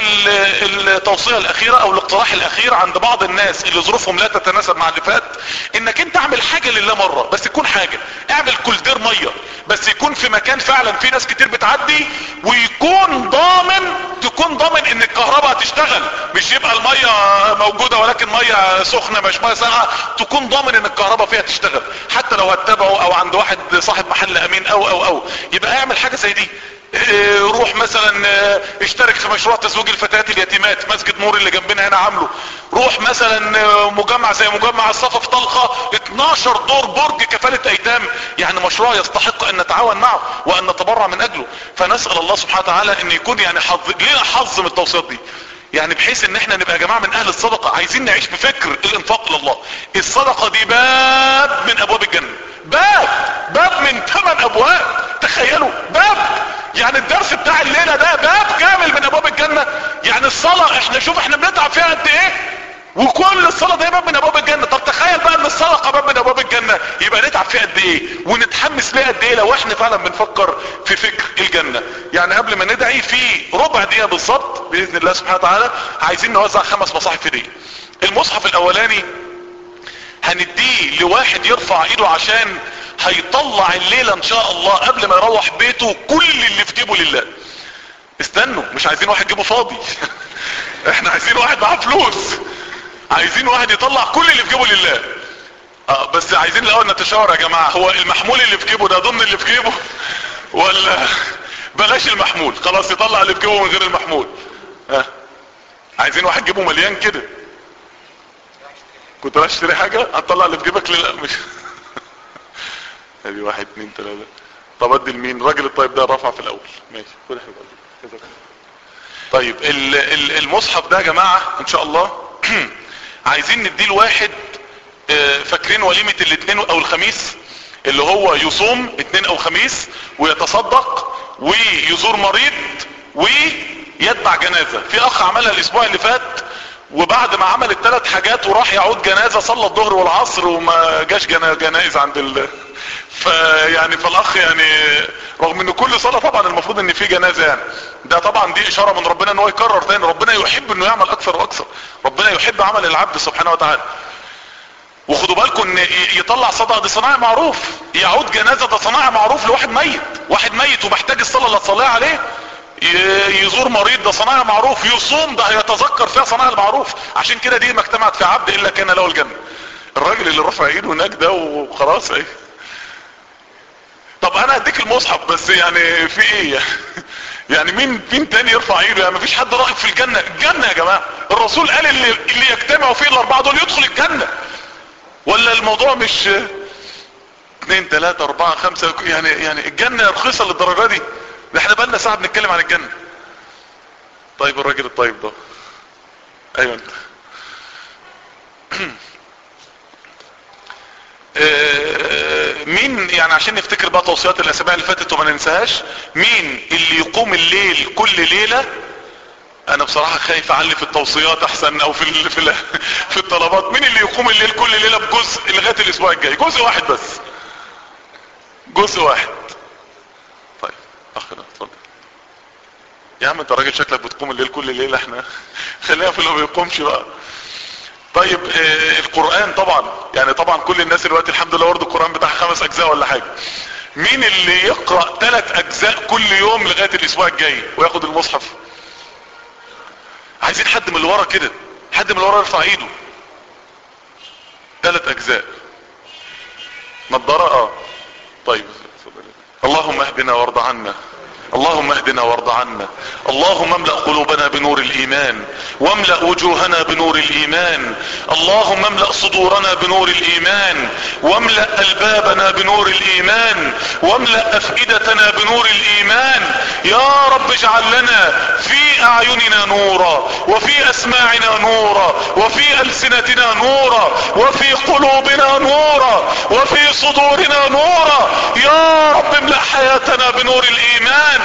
التوصية الاخيرة او الاقتراح الاخير عند بعض الناس اللي ظروفهم لا تتناسب مع اللي فات انك انت اعمل حاجة لله مرة بس يكون حاجة اعمل كولدير مية بس يكون في مكان فعلا في ناس كتير بتعدي ويكون ضامن تكون ضامن ان الكهرباء هتشتغل مش يبقى المية موجودة ولكن مية سخنة مش مية ساقعة تكون ضامن ان الكهرباء فيها تشتغل حتى لو هتتابعه او عند واحد صاحب محل امين او او او يبقى اعمل حاجة زي دي اه روح مثلا اه اشترك في مشروع تزويج الفتيات اليتيمات مسجد نور اللي جنبنا هنا عامله روح مثلا اه مجمع زي مجمع الصفا في طلقة 12 دور برج كفالة ايتام يعني مشروع يستحق ان نتعاون معه وان نتبرع من اجله فنسأل الله سبحانه وتعالى ان يكون يعني حظ لنا حظ من التوصيات دي يعني بحيث ان احنا نبقى يا جماعة من اهل الصدقة عايزين نعيش بفكر الانفاق لله الصدقة دي باب من ابواب الجنة باب باب من ثمان ابواب تخيلوا باب يعني الدرس بتاع الليلة ده باب كامل من ابواب الجنة يعني الصلاة احنا شوف احنا بنتعب فيها قد ايه وكل الصلاة ده باب من ابواب الجنة طب تخيل بقى ان الصدقة باب من ابواب الجنة يبقى نتعب فيها قد ايه ونتحمس ليها قد ايه لو احنا فعلا بنفكر في فكر الجنة يعني قبل ما ندعي في ربع دقيقة بالظبط باذن الله سبحانه وتعالى عايزين نوزع خمس مصاحف هدية المصحف الاولاني هنديه لواحد يرفع ايده عشان هيطلع الليلة ان شاء الله قبل ما يروح بيته كل اللي في جيبه لله استنوا مش عايزين واحد جيبه فاضي احنا عايزين واحد معاه فلوس عايزين واحد يطلع كل اللي في جيبه لله اه بس عايزين الاول نتشاور يا جماعة هو المحمول اللي في جيبه ده ضمن اللي في جيبه ولا بلاش المحمول خلاص يطلع اللي في جيبه من غير المحمول ها عايزين واحد جيبه مليان كده كنت رايح اشتري حاجة هتطلع اللي في جيبك لا مش ادي واحد اتنين تلاتة طب ادي لمين الراجل الطيب ده رفع في الاول ماشي خد يا حبيب قلبي. طيب ال- ال- المصحف ده يا جماعة ان شاء الله عايزين نديه لواحد آه، فاكرين وليمة الاثنين او الخميس اللي هو يصوم اثنين او خميس ويتصدق ويزور مريض ويتبع جنازة في اخ عملها الاسبوع اللي فات وبعد ما عمل الثلاث حاجات وراح يعود جنازة صلى الظهر والعصر وما جاش جنا- جنائز عند ال فيعني فالاخ يعني رغم ان كل صلاة طبعا المفروض ان في جنازة يعني ده طبعا دي اشارة من ربنا ان هو يكرر تاني ربنا يحب انه يعمل اكثر واكثر ربنا يحب عمل العبد سبحانه وتعالى وخدوا بالكم ان ي- يطلع صدقه ده صناعه معروف يعود جنازه ده صناعه معروف لواحد ميت واحد ميت ومحتاج الصلاه اللي تصليها عليه ي- يزور مريض ده صناعه معروف يصوم ده هيتذكر فيها صناعه المعروف عشان كده دي ما اجتمعت في عبد الا كان له الجنه الراجل اللي رفع ايده هناك ده وخلاص ايه طب انا هديك المصحف بس يعني في ايه يعني مين مين تاني يرفع ايده يعني مفيش حد راغب في الجنه الجنه يا جماعه الرسول قال اللي اللي يجتمعوا فيه الاربعه دول يدخل الجنه ولا الموضوع مش اتنين تلاتة اربعة خمسة يعني يعني الجنة رخيصة للدرجة دي ده احنا بقالنا ساعة بنتكلم عن الجنة طيب الراجل الطيب ده ايوه انت آه، مين يعني عشان نفتكر بقى توصيات الاسابيع اللي فاتت وما ننساهاش مين اللي يقوم الليل كل ليلة انا بصراحة خايف اعلي في التوصيات احسن او في ال في, ال في الطلبات مين اللي يقوم الليل كل ليلة بجزء لغاية الاسبوع الجاي جزء واحد بس جزء واحد طيب اخنا اتفضل يا عم انت راجل شكلك بتقوم الليل كل ليلة احنا خلينا في اللي ما بيقومش بقى طيب آه القرآن طبعا يعني طبعا كل الناس دلوقتي الحمد لله ورد القرآن بتاع خمس اجزاء ولا حاجة مين اللي يقرأ ثلاث اجزاء كل يوم لغاية الاسبوع الجاي وياخد المصحف عايزين حد من اللي ورا كده حد من اللي ورا يرفع ايده ثلاث اجزاء نضارة اه طيب اللهم اهدنا وارض عنا اللهم اهدنا وارض عنا اللهم املأ قلوبنا بنور الايمان واملأ وجوهنا بنور الايمان اللهم املأ صدورنا بنور الايمان واملأ البابنا بنور الايمان واملأ افئدتنا بنور الايمان يا رب اجعل لنا في اعيننا نورا وفي اسماعنا نورا وفي السنتنا نورا وفي قلوبنا نورا وفي صدورنا نورا يا رب املأ حياتنا بنور الايمان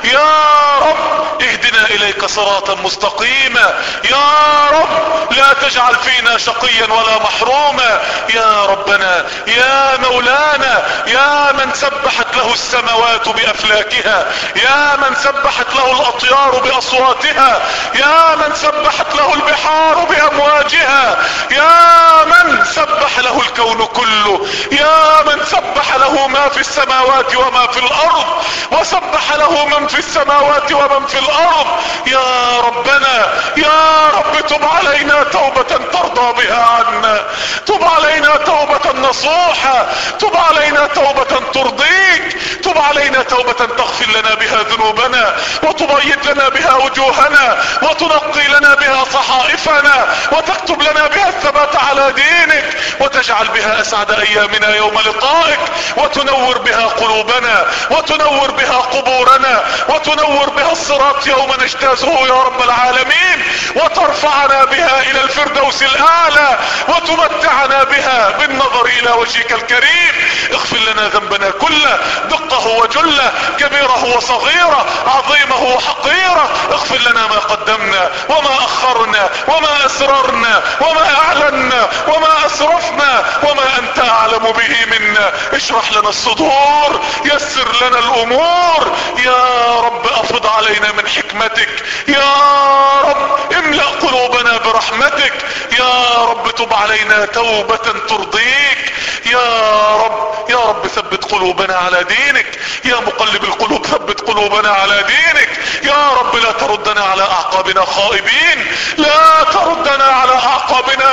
يا رب اهدنا اليك صراطا مستقيما يا رب لا تجعل فينا شقيا ولا محروما يا ربنا يا مولانا يا من سبحت له السماوات بافلاكها يا من سبحت له الاطيار باصواتها يا من سبحت له البحار بامواجها يا من سبح له الكون كله يا من سبح له ما في السماوات وما في الارض وسبح له من في السماوات ومن في الارض يا ربنا يا رب تب علينا توبة ترضى بها عنا تب علينا توبة نصوحة تب علينا توبة ترضيك تب علينا توبة تغفر لنا بها ذنوبنا وتبيض لنا بها وجوهنا وتنقي لنا بها صحائفنا وتكتب لنا بها الثبات على دينك وتجعل بها اسعد ايامنا يوم لقائك وتنور بها قلوبنا وتنور بها قبورنا وتنور بها الصراط يوم نجتازه يا رب العالمين وترفعنا بها الى الفردوس الاعلى وتمتعنا بها بالنظر الى وجهك الكريم اغفر لنا ذنبنا كله دقه وجله كبيره وصغيره عظيمه وحقيره اغفر لنا ما قدمنا وما اخرنا وما اسررنا وما اعلنا وما اسرفنا وما انت اعلم به منا اشرح لنا الصدور يسر لنا الامور يا رب افض علينا من حكمتك يا رب املأ قلوبنا برحمتك يا رب تب علينا توبة ترضيك يا رب يا رب ثبت قلوبنا على دينك يا مقلب القلوب ثبت قلوبنا على دينك يا رب لا تردنا على اعقابنا خائبين لا تردنا على اعقابنا منتكبين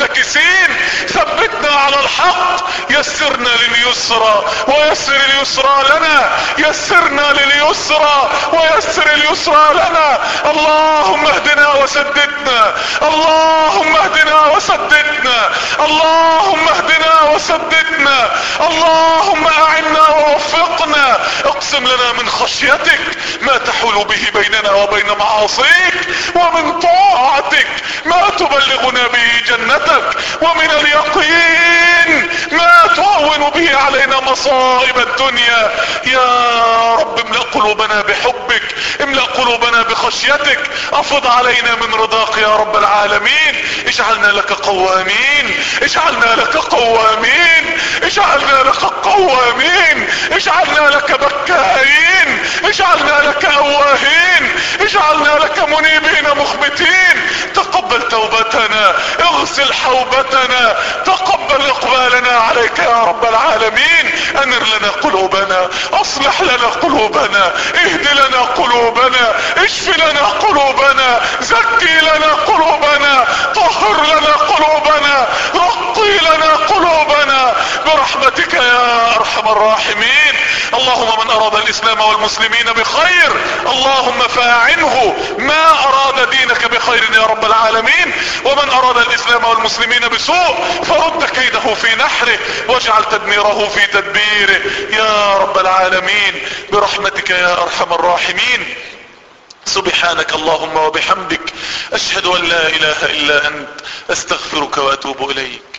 منتكسين ثبتنا على الحق يسرنا لليسرى ويسر اليسرى لنا يسرنا لليسرى ويسر اليسرى لنا اللهم اهدنا وسددنا اللهم اهدنا وسددنا اللهم اهدنا وسددنا اللهم اعنا ووفقنا اقسم لنا من خشيتك ما تحول به بيننا وبين معاصيك ومن طاعتك ما تبلغنا به جنتك ومن اليقين ما تهون به علينا مصائب الدنيا يا رب املأ قلوبنا بحبك املأ قلوبنا بخشيتك افض علينا من رضاك يا رب العالمين اجعلنا لك قوامين اجعلنا لك قوامين اجعلنا لك قوامين اجعلنا لك بكائين اجعلنا لك اواهين اجعلنا لك منيبين مخبتين تقبل توبتنا اغسل حوبتنا تقبل اقبالنا عليك يا رب العالمين انر لنا قلوبنا اصلح لنا قلوبنا اهد لنا قلوبنا اشف لنا قلوبنا زكي لنا قلوبنا طهر لنا قلوبنا رقي لنا قلوبنا برحمتك يا ارحم الراحمين اللهم من اراد الاسلام والمسلمين بخير اللهم فاعنه ما اراد دينك بخير يا رب العالمين ومن اراد الاسلام والمسلمين بسوء فرد كيده في نحره واجعل تدميره في تدبيره يا رب العالمين برحمتك يا ارحم الراحمين سبحانك اللهم وبحمدك اشهد ان لا اله الا انت استغفرك واتوب اليك